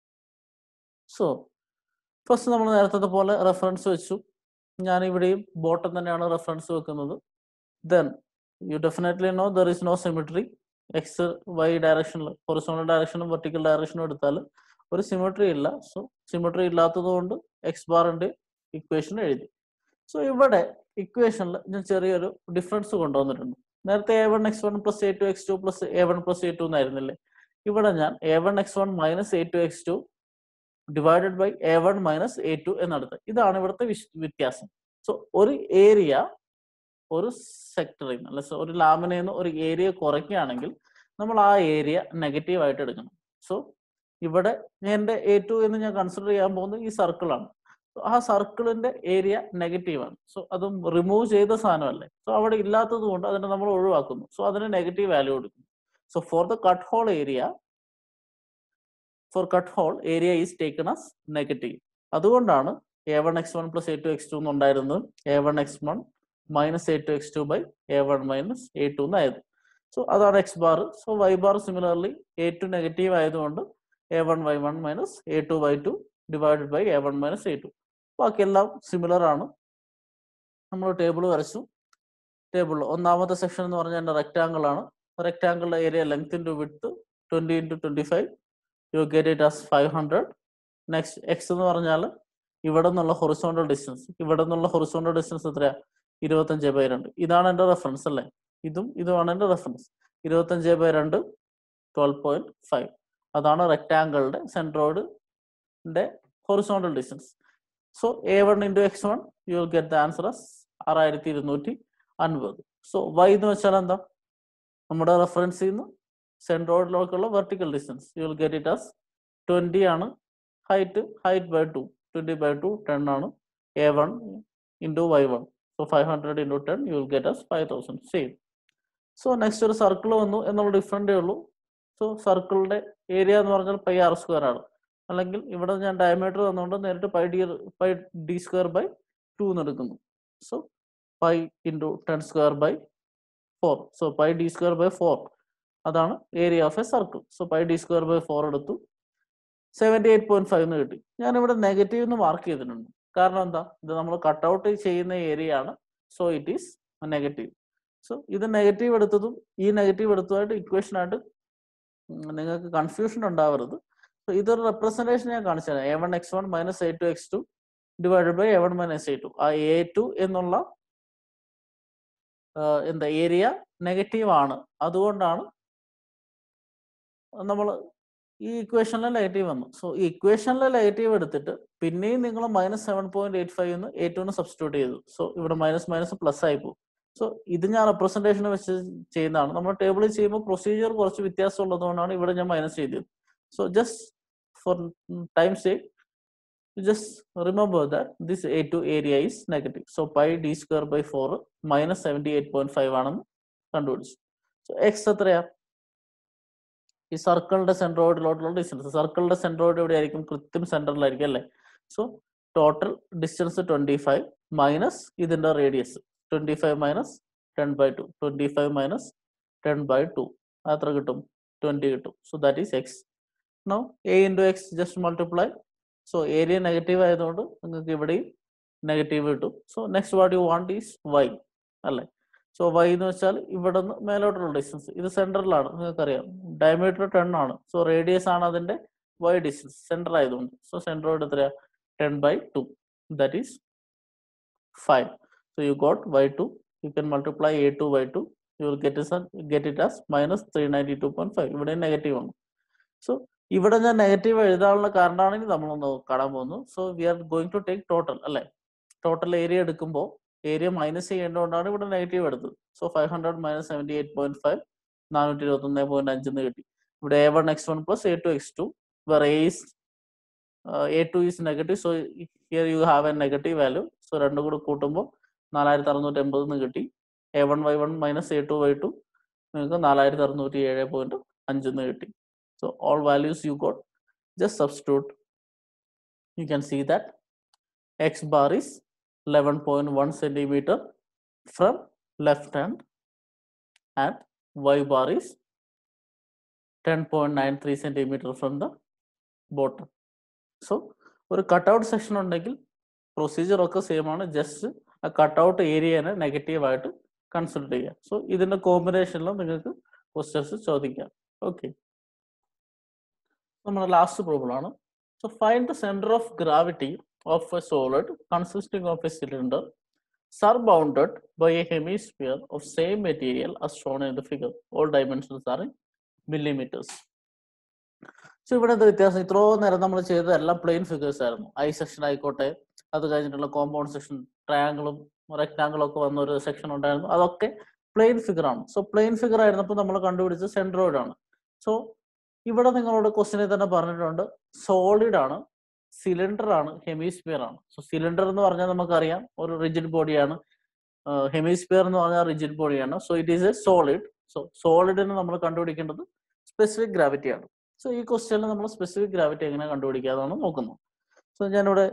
സോ ഫസ്റ്റ് നമ്മൾ നേരത്തെ പോലെ റെഫറൻസ് വെച്ചു ഞാൻ ഇവിടെയും ബോട്ടം തന്നെയാണ് റെഫറൻസ് വെക്കുന്നത് then you definitely know there is no symmetry X Y ഡയറക്ഷനിൽ ഹൊറിസോണൽ ഡയറക്ഷനും വെർട്ടിക്കൽ ഡയറക്ഷനും എടുത്താൽ ഒരു സിമിട്രി ഇല്ല സോ സിമിട്രി ഇല്ലാത്തത് കൊണ്ട് എക്സ് ബാറിന്റെ ഇക്വേഷൻ എഴുതി സോ ഇവിടെ ഇക്വേഷനിൽ ഞാൻ ചെറിയൊരു ഡിഫറൻസ് കൊണ്ടുവന്നിട്ടുണ്ട് നേരത്തെ A one X one plus A two X two plus A one plus A two എന്നായിരുന്നില്ലേ ഇവിടെ ഞാൻ A one X one minus A two X two divided by A one minus A two എന്നെടുത്ത് ഇതാണ് ഇവിടുത്തെ വ്യത്യാസം so ഒരു area ഒരു സെക്ടറിൽ നിന്ന് അല്ലെ ഒരു ലാമിനയിൽ നിന്ന് ഒരു ഏരിയ കുറയ്ക്കുകയാണെങ്കിൽ നമ്മൾ ആ ഏരിയ നെഗറ്റീവ് ആയിട്ട് എടുക്കണം സോ ഇവിടെ എന്റെ എ ടു എന്ന് ഞാൻ കൺസിഡർ ചെയ്യാൻ പോകുന്നത് ഈ സർക്കിളാണ് ആ സർക്കിളിന്റെ ഏരിയ നെഗറ്റീവ് ആണ് സോ അതും റിമൂവ് ചെയ്ത സാധനമല്ലേ സോ അവിടെ ഇല്ലാത്തത് കൊണ്ട് അതിനെ നമ്മൾ ഒഴിവാക്കുന്നു സോ അതിന് നെഗറ്റീവ് വാല്യൂ കൊടുക്കുന്നു so for the cut hole area for cut hole area is taken as negative അതുകൊണ്ടാണ് A one X one plus A two X two എന്നുണ്ടായിരുന്നത് A one X one minus A two X two by A one minus A two എന്നായത് so അതാണ് X bar so Y bar similarly A two negative ആയതുകൊണ്ട് A one Y one minus A two Y two divided by A one minus A two ബാക്കിയെല്ലാം similar ആണ് നമ്മൾ table വരച്ചു ടേബിളിൽ ഒന്നാമത്തെ section എന്ന് പറഞ്ഞാൽ എൻ്റെ റെക്റ്റാങ്കിൾ ആണ് റെക്റ്റാങ്കിളിന്റെ area length into width twenty into twenty five you get it as five hundred next X എന്ന് പറഞ്ഞാൽ ഇവിടെ നിന്നുള്ള ഹൊറിസോണ്ടൽ ഡിസ്റ്റൻസ് ഇവിടെ നിന്നുള്ള ഹൊറിസോണ്ടൽ ഡിസ്റ്റൻസ് എത്രയാ ഇരുപത്തഞ്ച് ബൈ രണ്ട് ഇതാണ് എൻ്റെ റെഫറൻസ് അല്ലേ ഇതും ഇതുമാണ് എൻ്റെ റെഫറൻസ് ഇരുപത്തഞ്ച് ബൈ രണ്ട് ട്വൽവ് പോയിന്റ് ഫൈവ് അതാണ് റെക്റ്റാങ്കിളുടെ സെൻട്രോയിഡിന്റെ horizontal distance so A one into X one you will get the answer as ആറായിരത്തി ഇരുന്നൂറ്റി അൻപത് സോ വൈ എന്ന് വെച്ചാൽ എന്താ നമ്മുടെ റെഫറൻസിൽ നിന്ന് സെൻട്രോയിഡിലേക്കുള്ള vertical distance you will get it as twenty ആണ് height height by two twenty by two ten ആണ് A one into Y one so five hundred into ten you will get as five thousand same so next ഒരു circle വന്നു എന്നുള്ള ഡിഫറൻറ്റേ ഉള്ളൂ so സർക്കിളിന്റെ area എന്ന് പറഞ്ഞാൽ pi R square ആണ് അല്ലെങ്കിൽ ഇവിടെ ഞാൻ ഡയമീറ്റർ തന്നുകൊണ്ട് നേരിട്ട് pi D pi D square by two എന്ന് എടുക്കുന്നു so pi into ten square by four so pi D square by four അതാണ് area of a circle so pi D square by four എടുത്തു seventy eight point five എന്ന് കിട്ടി ഞാൻ ഇവിടെ negative എന്ന് mark ചെയ്തിട്ടുണ്ട് കാരണം എന്താ ഇത് നമ്മൾ കട്ട് ഔട്ട് ചെയ്യുന്ന ഏരിയ ആണ് so it is negative so ഇത് നെഗറ്റീവ് എടുത്തതും ഈ നെഗറ്റീവ് എടുത്തതുമായിട്ട് ഇക്വേഷൻ ആയിട്ട് നിങ്ങൾക്ക് കൺഫ്യൂഷൻ ഉണ്ടാവരുത് സോ ഇതൊരു റെപ്രസെന്റേഷൻ ഞാൻ കാണിച്ചു തരാം A one X one minus A two X two divided by A one minus A two ആ എ ടു എന്നുള്ള ആ, എന്താ ഏരിയ നെഗറ്റീവ് ആണ് അതുകൊണ്ടാണ് നമ്മൾ ഈ ഇക്വേഷനിലെ നെഗറ്റീവ് വന്നു സോ ഈ ഇക്വേഷനിലെ നെഗറ്റീവ് എടുത്തിട്ട് പിന്നെയും നിങ്ങൾ minus seven point eight five എന്ന് എ ടുന്ന് സബ്സ്റ്റിറ്റ്യൂട്ട് ചെയ്തു സോ ഇവിടെ മൈനസ് മൈനസ് പ്ലസ് ആയി പോകും സോ ഇത് ഞാൻ റെപ്രസെന്റേഷൻ വെച്ച് ചെയ്യുന്നതാണ് നമ്മൾ ടേബിളിൽ ചെയ്യുമ്പോൾ പ്രൊസീജിയർ കുറച്ച് വ്യത്യാസം ഉള്ളതുകൊണ്ടാണ് ഇവിടെ ഞാൻ മൈനസ് ചെയ്തത് so just for time sake just remember that this A2 area is negative. So pi d square by 4 minus 78.5 ആണെന്ന് കണ്ടുപിടിച്ചു സോ എക്സ് എത്രയാ ഈ സർക്കിളിന്റെ സെൻട്രോയിഡിലോട്ടുള്ള ഡിസ്റ്റൻസ് സർക്കിളിന്റെ സെൻട്രോയിഡ് എവിടെ ആയിരിക്കും കൃത്യം സെന്ററിലായിരിക്കും അല്ലേ so total distance twenty five minus ഇതിന്റെ radius twenty five minus ten by two twenty five minus ten by two എത്ര കിട്ടും ട്വന്റി കിട്ടും so that is X no A into X just multiply so area negative ആയതുകൊണ്ട് നിങ്ങൾക്ക് ഇവിടെയും negative കിട്ടും so next what you want is Y അല്ലേ so Y എന്ന് വെച്ചാൽ ഇവിടെ നിന്ന് മേലോട്ടുള്ള ഡിസ്റ്റൻസ് ഇത് സെൻട്രലാണ് നിങ്ങൾക്കറിയാം ഡയമീറ്റർ ടെൻ ആണ് സോ റേഡിയസ് ആണ് അതിന്റെ വൈ ഡിസ്റ്റൻസ് സെൻറ്റർ ആയതുകൊണ്ട് സോ സെൻറ്ററോട് എത്രയാ ten by two that is five so you got Y two you can multiply A two by two you will get get it as minus three ninety two point five ഇവിടെ negative ആണ് so ഇവിടെ ഞാൻ negative എഴുതാനുള്ള കാരണമാണെങ്കിൽ നമ്മളൊന്ന് കാണാൻ പോകുന്നു so we are going to take total അല്ലെ ടോട്ടൽ ഏരിയ എടുക്കുമ്പോൾ ഏരിയ മൈനസ് ചെയ്യേണ്ടതുകൊണ്ടാണ് ഇവിടെ നെഗറ്റീവ് എടുത്തത് so five hundred minus seventy eight point five നാനൂറ്റി ഇരുപത്തി ഒന്ന് പോയിന്റ് അഞ്ചെന്ന് കിട്ടി ഇവിടെ A one X one plus A two X two where A is A two is negative so here you have a negative value so രണ്ടും കൂടെ കൂട്ടുമ്പോൾ നാലായിരത്തി അറുന്നൂറ്റി എൺപത് എന്ന് കിട്ടി A one Y one minus A two Y two നിങ്ങൾക്ക് നാലായിരത്തി അറുന്നൂറ്റി ഏഴ് പോയിന്റ് അഞ്ചെന്ന് കിട്ടി So all values you got, just substitute. You can see that x bar is 11.1 centimeter from left hand and y bar is 10.93 centimeter from the bottom. So ഒരു cutout section ഉണ്ടെങ്കിൽ procedure ഒക്കെ same ആണ് just ആ cutout ഏരിയനെ negative ആയിട്ട് consider ചെയ്യുക so ഇതിന്റെ കോമ്പിനേഷനിലും നിങ്ങൾക്ക് ക്വസ്റ്റ്യൻസ് ചോദിക്കാം ഓക്കെ നമ്മുടെ ലാസ്റ്റ് പ്രോബ്ലം ആണ് so find the centre of gravity of a solid consisting of a cylinder surbounded by a hemisphere of same material as shown in the figure. All dimensions are in millimeters. So ഇവിടെ എന്താ വ്യത്യാസം ഇത്രയും നേരം നമ്മൾ ചെയ്തത് എല്ലാം plain figures ആയിരുന്നു I section ആയിക്കോട്ടെ അത് കഴിഞ്ഞിട്ടുള്ള കോമ്പൗണ്ട് സെക്ഷൻ ട്രയാങ്കിളും റെക്ടാങ്കിളും ഒക്കെ വന്ന ഒരു സെക്ഷൻ ഉണ്ടായിരുന്നു അതൊക്കെ പ്ലെയിൻ ഫിഗർ ആണ് സോ പ്ലെയിൻ ഫിഗർ ആയിരുന്നപ്പോൾ നമ്മൾ കണ്ടുപിടിച്ചത് സെൻട്രോയിഡ് ആണ് സോ ഇവിടെ നിങ്ങളോട് ക്വസ്റ്റിനെ തന്നെ പറഞ്ഞിട്ടുണ്ട് സോളിഡ് ആണ് സിലിണ്ടർ ആണ് ഹെമിസ്ഫിയർ ആണ് സോ സിലിണ്ടർ എന്ന് പറഞ്ഞാൽ നമുക്കറിയാം ഒരു റിജിഡ് ബോഡിയാണ് ഹെമിസ്ഫിയർ എന്ന് പറഞ്ഞാൽ റിജിഡ് ബോഡിയാണ് so it is a solid so സോളിഡിന് നമ്മൾ കണ്ടുപിടിക്കേണ്ടത് സ്പെസിഫിക് ഗ്രാവിറ്റി ആണ് സോ ഈ ക്വസ്റ്റ്യനിൽ നമ്മൾ സ്പെസിഫിക് ഗ്രാവിറ്റി എങ്ങനെ കണ്ടുപിടിക്കാതാണ് നോക്കുന്നത് സോ ഞാനിവിടെ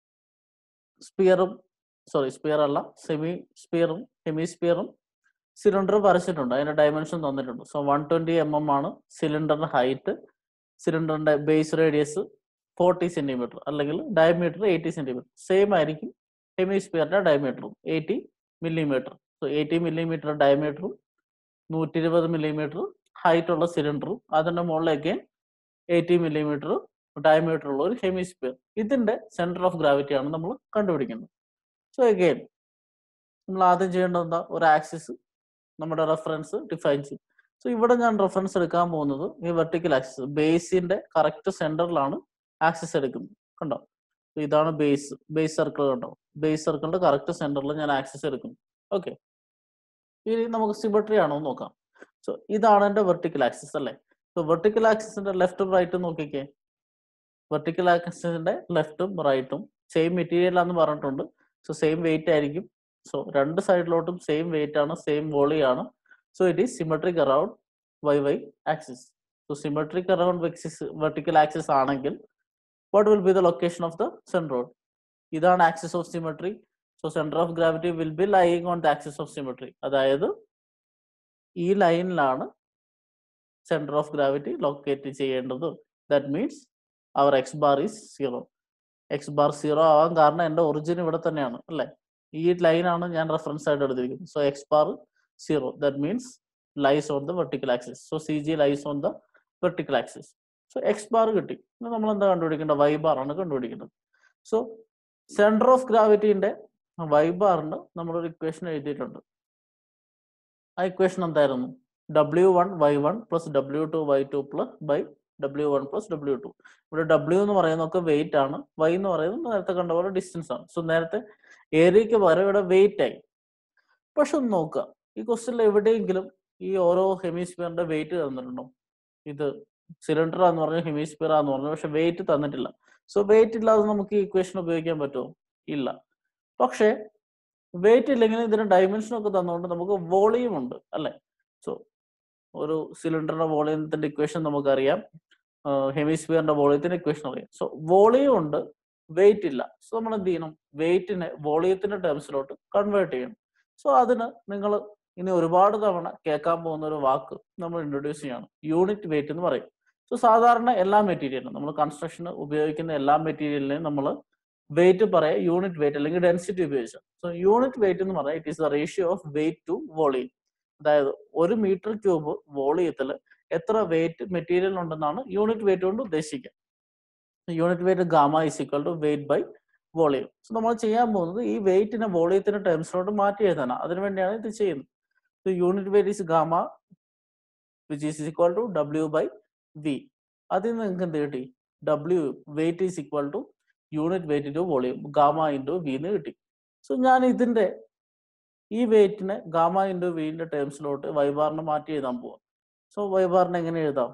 സ്പിയറും സോറി സ്പിയർ അല്ല സെമി സ്പിയറും ഹെമിസ്ഫിയറും സിലിണ്ടർ വരച്ചിട്ടുണ്ട് അതിന്റെ ഡയമെൻഷൻ തന്നിട്ടുണ്ട് so one twenty M M ആണ് സിലിണ്ടറിന്റെ ഹൈറ്റ് സിലിണ്ടറിന്റെ ബേസ് റേഡിയസ് ഫോർട്ടി സെന്റിമീറ്റർ അല്ലെങ്കിൽ ഡയമീറ്റർ എയ്റ്റി സെന്റിമീറ്റർ സെയിം ആയിരിക്കും ഹെമിസ്ഫിയറിന്റെ ഡയമീറ്ററും eighty millimetre so eighty millimetre ഡയമീറ്ററും നൂറ്റി ഇരുപത് മില്ലിമീറ്റർ ഹൈറ്റ് ഉള്ള സിലിണ്ടറും അതിന്റെ മുകളിലേക്ക് എയ്റ്റി മില്ലിമീറ്റർ ഡയമീറ്റർ ഉള്ള ഒരു ഹെമിസ്ഫിയർ ഇതിന്റെ സെന്റർ ഓഫ് ഗ്രാവിറ്റി ആണ് നമ്മൾ കണ്ടുപിടിക്കുന്നത് സോ അഗെയിൻ നമ്മൾ ആദ്യം ചെയ്യേണ്ടത് എന്താ ഒരു ആക്സിസ് നമ്മുടെ റെഫറൻസ് ഡിഫൈൻ ചെയ്യും സോ ഇവിടെ ഞാൻ റെഫറൻസ് എടുക്കാൻ പോകുന്നത് ഈ വെർട്ടിക്കൽ ആക്സിസ് ബേസിന്റെ കറക്റ്റ് സെന്ററിലാണ് ആക്സിസ് എടുക്കുന്നത് കണ്ടോ So ഇതാണ് ബേസ് ബേസ് സർക്കിൾ കണ്ടോ ബേസ് സർക്കിളിന്റെ കറക്റ്റ് സെന്ററിൽ ഞാൻ ആക്സിസ് എടുക്കുന്നു ഓക്കെ ഇനി നമുക്ക് സിമെട്രി ആണോ എന്ന് നോക്കാം സോ ഇതാണ് എന്റെ വെർട്ടിക്കൽ ആക്സിസ് അല്ലേ സോ വെർട്ടിക്കൽ ആക്സിസിന്റെ ലെഫ്റ്റും റൈറ്റും നോക്കിക്കേ വെർട്ടിക്കൽ ആക്സിസിന്റെ ലെഫ്റ്റും റൈറ്റും സെയിം മെറ്റീരിയൽ ആണെന്ന് പറഞ്ഞിട്ടുണ്ട് സോ സെയിം വെയിറ്റ് ആയിരിക്കും സോ രണ്ട് സൈഡിലോട്ടും സെയിം വെയിറ്റ് ആണ് സെയിം വോളിയാണ് so it is symmetric around y Y axis so symmetric around y axis vertical axis ആണെങ്കിൽ what will be the location of the centroid ഇതാണ് axis of symmetry so centre of gravity will be lying on the axis of symmetry അതായത് ഈ ലൈനിലാണ് centre of gravity locate ചെയ്യേണ്ടത് that means our x bar is zero X bar zero ആവാൻ കാരണം എൻ്റെ origin ഇവിടെ തന്നെയാണ് അല്ലേ ഈ ലൈനാണ് ഞാൻ റെഫറൻസ് ആയിട്ട് എടുത്തിരിക്കുന്നത് so X bar zero that means lies on the vertical axis so C G lies on the vertical axis so X bar കിട്ടി ഇനി നമ്മൾ എന്താ കണ്ടുപിടിക്കേണ്ടത് വൈ ബാർ ആണ് കണ്ടുപിടിക്കേണ്ടത് സോ സെന്റർ ഓഫ് ഗ്രാവിറ്റിന്റെ വൈ ബാറിന് നമ്മളൊരു ഇക്വേഷൻ എഴുതിയിട്ടുണ്ട് ആ ഇക്വേഷൻ എന്തായിരുന്നു W one Y one plus W two Y two plus by W one plus W two ഇവിടെ ഡബ്ല്യു എന്ന് പറയുന്നതൊക്കെ വെയിറ്റ് ആണ് വൈ എന്ന് പറയുന്നത് നേരത്തെ കണ്ട പോലെ ഡിസ്റ്റൻസ് ആണ് സോ നേരത്തെ ഏരിയക്ക് പകരം ഇവിടെ വെയിറ്റ് ആയി പക്ഷെ ഒന്ന് നോക്കുക ഈ ക്വസ്റ്റ്യനിൽ എവിടെയെങ്കിലും ഈ ഓരോ ഹെമിസ്ഫിയറിന്റെ വെയിറ്റ് തന്നിട്ടുണ്ടോ ഇത് സിലിണ്ടർ എന്ന് പറഞ്ഞ ഹെമിസ്ഫിയർ ആന്ന് പറഞ്ഞു പക്ഷെ വെയിറ്റ് തന്നിട്ടില്ല സോ വെയിറ്റ് ഇല്ലാതെ നമുക്ക് ഈ ഇക്വേഷൻ ഉപയോഗിക്കാൻ പറ്റുമോ ഇല്ല പക്ഷേ വെയിറ്റ് ഇല്ലെങ്കിൽ ഇതിന് ഡയമെൻഷൻ ഒക്കെ തന്നുകൊണ്ട് നമുക്ക് വോളിയം ഉണ്ട് അല്ലെ സോ ഒരു സിലിണ്ടറിന്റെ വോളിയത്തിന്റെ ഇക്വേഷൻ നമുക്കറിയാം ഹെമിസ്ഫിയറിന്റെ വോളിയത്തിന്റെ ഇക്വേഷൻ അറിയാം സോ വോളിയം ഉണ്ട് വെയിറ്റ് ഇല്ല സോ നമ്മൾ എന്ത് ചെയ്യണം വെയിറ്റിനെ വോളിയത്തിന്റെ ടേംസിലോട്ട് കൺവേർട്ട് ചെയ്യണം സോ അതിന് നിങ്ങൾ ഇനി ഒരുപാട് തവണ കേൾക്കാൻ പോകുന്ന ഒരു വാക്ക് നമ്മൾ ഇൻട്രൊഡ്യൂസ് ചെയ്യണം യൂണിറ്റ് വെയിറ്റ് എന്ന് പറയും സോ സാധാരണ എല്ലാ മെറ്റീരിയലും നമ്മൾ കൺസ്ട്രക്ഷന് ഉപയോഗിക്കുന്ന എല്ലാ മെറ്റീരിയലിനെയും നമ്മൾ വെയിറ്റ് പറയാം യൂണിറ്റ് വെയിറ്റ് അല്ലെങ്കിൽ ഡെൻസിറ്റി ഉപയോഗിച്ച് സോ യൂണിറ്റ് വെയിറ്റ് എന്ന് പറയാം it is the ratio of weight to volume അതായത് ഒരു മീറ്റർ ക്യൂബ് വോളിയത്തിൽ എത്ര വെയിറ്റ് മെറ്റീരിയൽ ഉണ്ടെന്നാണ് യൂണിറ്റ് വെയിറ്റ് കൊണ്ട് ഉദ്ദേശിക്കുക unit weight gamma is equal to weight by volume so നമ്മൾ ചെയ്യാൻ പോകുന്നത് ഈ വെയിറ്റിനെ വോളിയത്തിന്റെ ടേംസിലോട്ട് മാറ്റി എഴുതാനാണ് അതിനുവേണ്ടിയാണ് ഇത് ചെയ്യുന്നത് so unit weight is gamma which is equal to W by V അതിൽ നിന്ന് നിങ്ങൾക്ക് എന്ത് കിട്ടി W weight is equal to unit weight to volume gamma into V എന്ന് കിട്ടി സോ ഞാൻ ഇതിന്റെ ഈ വെയിറ്റിനെ ഗാമ ഇൻറ്റു വിന്റെ ടേംസിലോട്ട് വൈബാറിനെ മാറ്റി എഴുതാൻ പോവാം സോ വൈബാറിനെ എങ്ങനെ എഴുതാം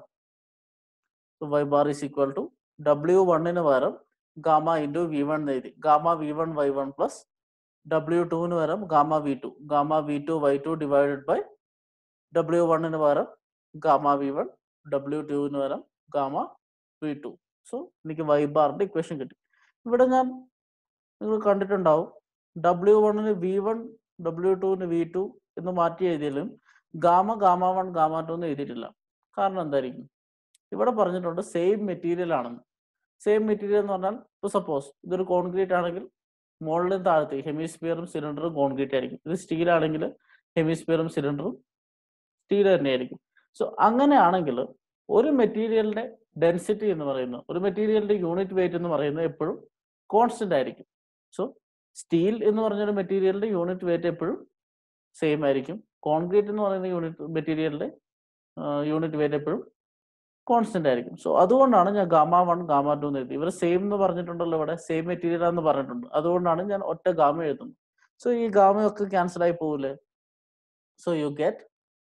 y bar is equal to W വണ്ണിന് പകരം ഗാമ ഇൻറ്റു വി വൺ എഴുതി gamma V one Y one plus W ടുവിന് പകരം gamma V two gamma V two Y two divided by W വണ്ണിന് പകരം ഗാമ വി വൺ ഡബ്ല്യു ടുവിന് പകരം gamma V two so എനിക്ക് വൈ ബാറിന്റെ equation കിട്ടി ഇവിടെ ഞാൻ നിങ്ങൾ കണ്ടിട്ടുണ്ടാവും ഡബ്ല്യു വണ്ണിന് വി വൺ ഡബ്ല്യു ടുവിന് വി ടു എന്ന് മാറ്റി എഴുതിയാലും gamma gamma one gamma two എന്ന് എഴുതിയിട്ടില്ല കാരണം എന്തായിരിക്കും ഇവിടെ പറഞ്ഞിട്ടുണ്ട് സെയിം മെറ്റീരിയൽ ആണെന്ന് സെയിം മെറ്റീരിയൽ എന്ന് പറഞ്ഞാൽ ഇപ്പൊ സപ്പോസ് ഇതൊരു കോൺക്രീറ്റ് ആണെങ്കിൽ മുകളിലും താഴത്തെ ഹെമിസ്ഫിയറും സിലിണ്ടറും കോൺക്രീറ്റ് ആയിരിക്കും ഇത് സ്റ്റീൽ ആണെങ്കിൽ ഹെമിസ്ഫിയറും സിലിണ്ടറും സ്റ്റീൽ തന്നെയായിരിക്കും സോ അങ്ങനെയാണെങ്കിൽ ഒരു മെറ്റീരിയലിന്റെ ഡെൻസിറ്റി എന്ന് പറയുന്നത് ഒരു മെറ്റീരിയലിന്റെ യൂണിറ്റ് വെയിറ്റ് എന്ന് പറയുന്നത് എപ്പോഴും കോൺസ്റ്റന്റ് ആയിരിക്കും സോ സ്റ്റീൽ എന്ന് പറഞ്ഞൊരു മെറ്റീരിയലിന്റെ യൂണിറ്റ് വെയിറ്റ് എപ്പോഴും സെയിം ആയിരിക്കും കോൺക്രീറ്റ് എന്ന് പറയുന്ന യൂണിറ്റ് മെറ്റീരിയലിന്റെ യൂണിറ്റ് വെയിറ്റ് എപ്പോഴും കോൺസ്റ്റന്റ് ആയിരിക്കും സോ അതുകൊണ്ടാണ് ഞാൻ ഗാമ വൺ ഗാമ ടു എന്ന് എഴുതി ഇവർ സെയിം എന്ന് പറഞ്ഞിട്ടുണ്ടല്ലോ ഇവിടെ സെയിം മെറ്റീരിയൽ ആണെന്ന് പറഞ്ഞിട്ടുണ്ട് അതുകൊണ്ടാണ് ഞാൻ ഒറ്റ ഗാമ എഴുതുന്നത് സോ ഈ ഗാമയൊക്കെ ക്യാൻസൽ ആയി പോകില്ലേ so you get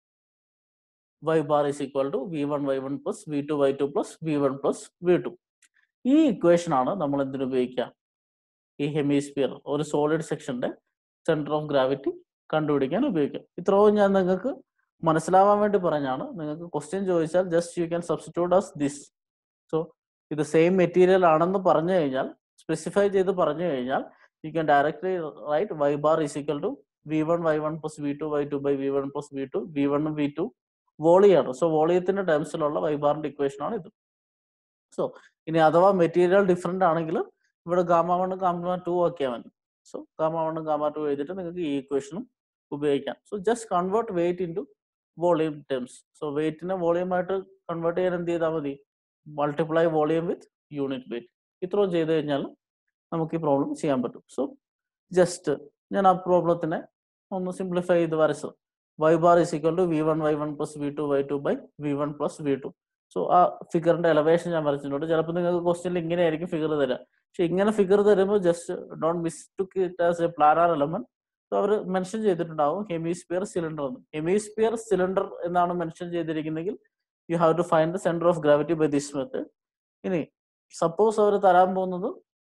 y bar is equal to V one Y one plus V two Y two plus V one plus V two ഈ ഇക്വേഷൻ ആണ് നമ്മൾ എന്തിനു ഉപയോഗിക്കുക ഈ ഹെമിസ്ഫിയർ ഒരു സോളിഡ് സെക്ഷന്റെ സെന്റർ ഓഫ് ഗ്രാവിറ്റി കണ്ടുപിടിക്കാൻ ഉപയോഗിക്കാം ഇത്രയും ഞാൻ നിങ്ങൾക്ക് മനസ്സിലാവാൻ വേണ്ടി പറഞ്ഞാണ് നിങ്ങൾക്ക് ക്വസ്റ്റ്യൻ ചോദിച്ചാൽ just you can substitute as this so ഇത് സെയിം മെറ്റീരിയൽ ആണെന്ന് പറഞ്ഞു കഴിഞ്ഞാൽ സ്പെസിഫൈ ചെയ്ത് പറഞ്ഞു കഴിഞ്ഞാൽ you can directly write y bar is equal to V one Y one plus V two Y two by V one plus V two V one V two വോളിയാണ് so വോളിയത്തിന്റെ ടേംസിലുള്ള y ബാറിന്റെ equation ആണ് ഇത് so ഇനി അഥവാ material different ആണെങ്കിൽ ഇവിടെ ഗാമ വൺ ഗാമ ടു ആക്കിയാൽ മതി so gamma one gamma two എഴുതിയിട്ട് നിങ്ങൾക്ക് ഈ ഇക്വേഷനും ഉപയോഗിക്കാം so just convert weight into volume terms so വെയിറ്റിനെ വോളിയം ആയിട്ട് കൺവേർട്ട് ചെയ്യാൻ എന്ത് ചെയ്താൽ മതി multiply volume with unit weight ഇത്രയും ചെയ്ത് കഴിഞ്ഞാൽ നമുക്ക് ഈ പ്രോബ്ലം ചെയ്യാൻ പറ്റും സോ ജസ്റ്റ് ഞാൻ ആ പ്രോബ്ലത്തിനെ ഒന്ന് സിംപ്ലിഫൈ ചെയ്ത് വരച്ചത് y bar is equal to V one Y one plus V two Y two by V one plus V two so ആ ഫിഗറിന്റെ എലവേഷൻ ഞാൻ വരച്ചിട്ടുണ്ട് ചിലപ്പോൾ നിങ്ങൾക്ക് ക്വസ്റ്റ്യനിൽ ഇങ്ങനെ ആയിരിക്കും ഫിഗർ തരാം പക്ഷെ ഇങ്ങനെ ഫിഗർ തരുമ്പോൾ just don't miss to it as a planar element so അവർ മെൻഷൻ ചെയ്തിട്ടുണ്ടാവും ഹെമിസ്ഫിയർ സിലിണ്ടർ എന്ന് ഹെമിസ്ഫിയർ സിലിണ്ടർ എന്നാണ് മെൻഷൻ ചെയ്തിരിക്കുന്നെങ്കിൽ you have to find the centre of gravity by this method ഇനി സപ്പോസ് അവർ തരാൻ പോകുന്നത്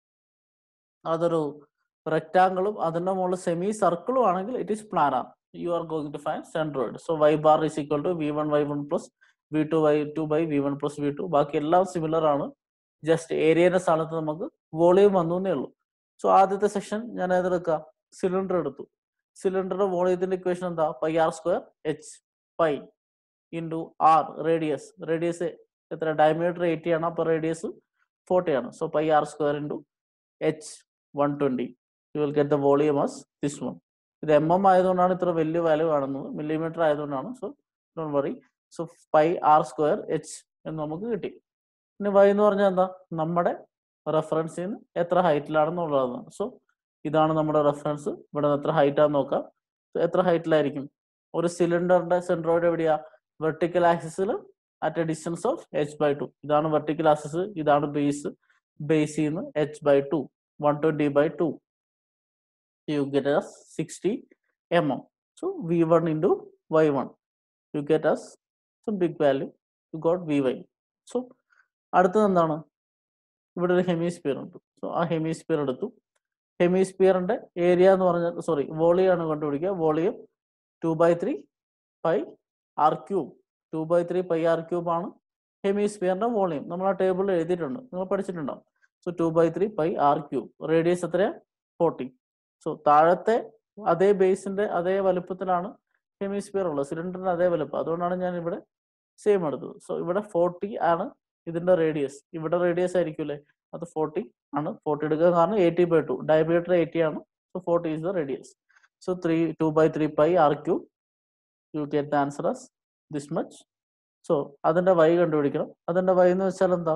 അതൊരു റെക്ടാങ്കിളും അതിന്റെ മുകളിൽ സെമി സർക്കിളും ആണെങ്കിൽ it is planar you are going to find centroid so Y bar is equal to V one Y one plus V two Y two by V one plus V two ബാക്കി എല്ലാം similar ആണ് just ഏരിയയുടെ സ്ഥാനത്ത് നമുക്ക് volume വന്നു എന്നേ ഉള്ളൂ so ആദ്യത്തെ സെക്ഷൻ ഞാൻ ഏതെടുക്കാം സിലിണ്ടർ എടുത്തു സിലിണ്ടറുടെ വോളിയത്തിന്റെ ഇക്വേഷൻ എന്താ pi R square h pi into r radius radius എത്ര ഡയമീറ്റർ എയ്റ്റി ആണ് അപ്പൊ റേഡിയസ് ഫോർട്ടി ആണ് so pi R square into h one twenty you will get the volume as this one ഇത് m m ആയതുകൊണ്ടാണ് ഇത്ര വലിയ value കാണുന്നത് millimetre ആയതുകൊണ്ടാണ് so don't worry so pi R square h എന്ന് നമുക്ക് കിട്ടി ഇനി വൈ എന്ന് പറഞ്ഞാൽ എന്താ നമ്മുടെ റെഫറൻസിൽ നിന്ന് എത്ര ഹൈറ്റിലാണെന്നുള്ളതാണ് സോ ഇതാണ് നമ്മുടെ റെഫറൻസ് ഇവിടെ നിന്ന് എത്ര ഹൈറ്റ് ആണെന്ന് നോക്കാം So, എത്ര ഹൈറ്റിലായിരിക്കും ഒരു സിലിണ്ടറിന്റെ സെൻട്രോയിഡ് എവിടെയാ വെർട്ടിക്കൽ ആക്സിസിൽ at a distance of h by two ഇതാണ് വെർട്ടിക്കൽ ആക്സിസ് ഇതാണ് ബേസ് ബേസിൽ നിന്ന് H by two one twenty by two you get as sixty m m so V one into Y one you get as some big value you got V y so അടുത്തത് എന്താണ് ഇവിടെ ഒരു hemisphere ഉണ്ട് so ആ hemisphere എടുത്തു ഹെമിസ്ഫിയറിന്റെ area എന്ന് പറഞ്ഞാൽ sorry വോളിയാണ് കണ്ടുപിടിക്കുക volume two by three pi r cube two by three pi r cube ആണ് ഹെമിസ്ഫിയറിന്റെ വോളിയം നമ്മൾ ആ ടേബിളിൽ എഴുതിയിട്ടുണ്ട് നിങ്ങൾ പഠിച്ചിട്ടുണ്ടാവും so two by three pi r cube radius എത്രയാ ഫോർട്ടി സോ താഴത്തെ അതേ ബേസിന്റെ അതേ വലുപ്പത്തിലാണ് ഹെമിസ്ഫിയർ ഉള്ളത് സിലിണ്ടറിന്റെ അതേ വലുപ്പം അതുകൊണ്ടാണ് ഞാൻ ഇവിടെ സെയിം എടുത്തത് സോ ഇവിടെ ഫോർട്ടി ആണ് ഇതിന്റെ റേഡിയസ് ഇവിടെ റേഡിയസ് ആയിരിക്കും അത് ഫോർട്ടി ആണ് ഫോർട്ടി എടുക്കുക കാരണം eighty by two diameter eighty ആണ് so forty is the radius so three two by three pi r cube you get the answer as this much so അതിന്റെ വൈ കണ്ടുപിടിക്കണം അതിന്റെ വൈ എന്ന് വെച്ചാൽ എന്താ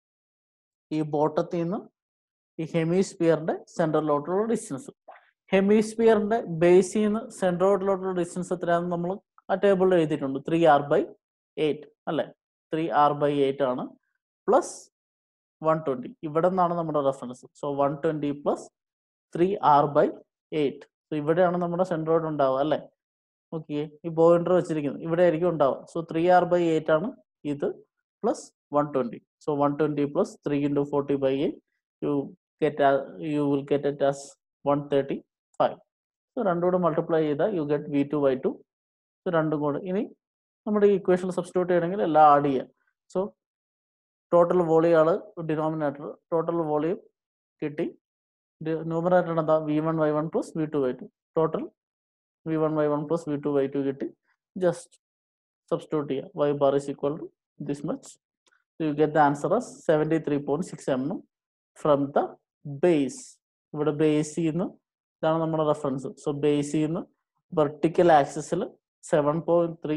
ഈ ബോട്ടത്തിൽ നിന്ന് ഈ ഹെമിസ്ഫിയറിന്റെ സെൻട്രലിലോട്ടുള്ള ഡിസ്റ്റൻസ് ഹെമിസ്ഫിയറിന്റെ ബേസിൽ നിന്ന് സെൻട്രോയിഡിലോട്ടുള്ള ഡിസ്റ്റൻസ് എത്രയാണെന്ന് നമ്മൾ ആ ടേബിളിൽ എഴുതിയിട്ടുണ്ട് ത്രീ ആർ ബൈ എയ്റ്റ് അല്ലെ ത്രീ ആർ ബൈ എയ്റ്റ് ആണ് പ്ലസ് വൺ ട്വന്റി ഇവിടെ നിന്നാണ് നമ്മുടെ reference so one twenty plus three r by eight so ഇവിടെയാണ് നമ്മുടെ സെൻട്രോയിഡ് ഉണ്ടാവുക അല്ലെ ഓക്കെ ഈ പോയിന്റർ വെച്ചിരിക്കുന്നത് ഇവിടെ ആയിരിക്കും ഉണ്ടാവുക so three r by eight ആണ് ഇത് plus one twenty so one twenty plus three into forty by eight you get you will get it as one thirty five so രണ്ടും കൂടെ മൾട്ടിപ്ലൈ ചെയ്താൽ you get V two by two ഇത് രണ്ടും കൂടെ ഇനി നമ്മുടെ ഈ ഇക്വേഷൻ സബ്സ്റ്റിറ്റ്യൂട്ട് ചെയ്യണമെങ്കിൽ എല്ലാം ആഡ് ചെയ്യാം സോ ടോട്ടൽ വോളിയം ആണ് ഡിനോമിനേറ്റർ ടോട്ടൽ വോളിയം കിട്ടി ന്യൂമറേറ്റർ എന്താ V one Y one plus V two Y two total V one Y one plus V two Y two കിട്ടി ജസ്റ്റ് സബ്സ്റ്റിറ്റ്യൂട്ട് ചെയ്യുക y bar is equal to this much you get the answer as seventy three point six m m from the base ഇവിടെ ബേസിൽ നിന്ന് ഇതാണ് നമ്മുടെ reference so ബേസിൽ നിന്ന് vertical ആക്സിസിൽ seven point three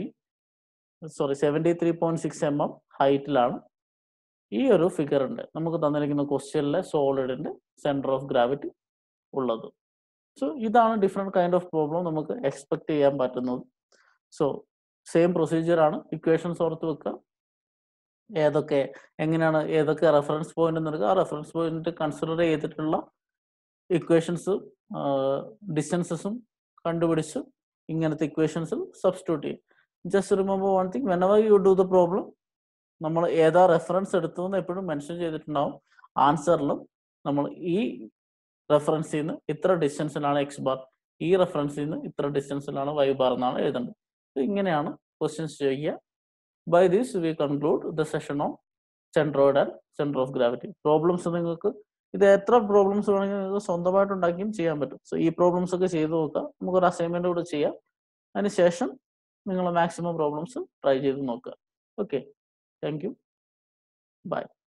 sorry seventy three point six m m ഹൈറ്റിലാണ് ഈ ഒരു ഫിഗർ ഉണ്ട് നമുക്ക് തന്നിരിക്കുന്ന ക്വസ്റ്റ്യനിലെ സോളിഡിന്റെ സെന്റർ ഓഫ് ഗ്രാവിറ്റി ഉള്ളത് സോ ഇതാണ് ഡിഫറെന്റ് കൈൻഡ് ഓഫ് പ്രോബ്ലം നമുക്ക് എക്സ്പെക്ട് ചെയ്യാൻ പറ്റുന്നത് സോ സെയിം പ്രൊസീജിയർ ആണ് ഇക്വേഷൻസ് ഓർത്ത് വെക്കുക ഏതൊക്കെ എങ്ങനെയാണ് ഏതൊക്കെ റെഫറൻസ് പോയിന്റ് എടുക്കുക ആ റെഫറൻസ് പോയിന്റ് കൺസിഡർ ചെയ്തിട്ടുള്ള ഇക്വേഷൻസ് ഡിസ്റ്റൻസസും കണ്ടുപിടിച്ച് ഇങ്ങനത്തെ ഇക്വേഷൻസിൽ സബ്സ്റ്റിറ്റ്യൂട്ട് ചെയ്യും just remember one thing whenever you do the problem നമ്മൾ ഏതാ റെഫറൻസ് എടുത്തതെന്ന് എപ്പോഴും മെൻഷൻ ചെയ്തിട്ടുണ്ടാവും ആൻസറിലും നമ്മൾ ഈ റെഫറൻസിൽ നിന്ന് ഇത്ര ഡിസ്റ്റൻസിലാണ് എക്സ് ബാർ ഈ റെഫറൻസിൽ നിന്ന് ഇത്ര ഡിസ്റ്റൻസിലാണ് വൈ ബാർ എന്നാണ് എഴുതേണ്ടത് So ഇങ്ങനെയാണ് ക്വസ്റ്റ്യൻസ് ചെയ്യുക by this we conclude the session on centroid and centre of gravity problems നിങ്ങൾക്ക് ഇത് എത്ര പ്രോബ്ലംസ് വേണമെങ്കിൽ നിങ്ങൾക്ക് സ്വന്തമായിട്ട് ഉണ്ടാക്കിയും ചെയ്യാൻ പറ്റും സോ ഈ പ്രോബ്ലംസ് ഒക്കെ ചെയ്ത് നോക്കുക നമുക്കൊരു അസൈൻമെന്റ് കൂടെ ചെയ്യാം അതിന് ശേഷം നിങ്ങൾ മാക്സിമം പ്രോബ്ലംസ് ട്രൈ ചെയ്ത് നോക്കുക ഓക്കെ താങ്ക് യു ബൈ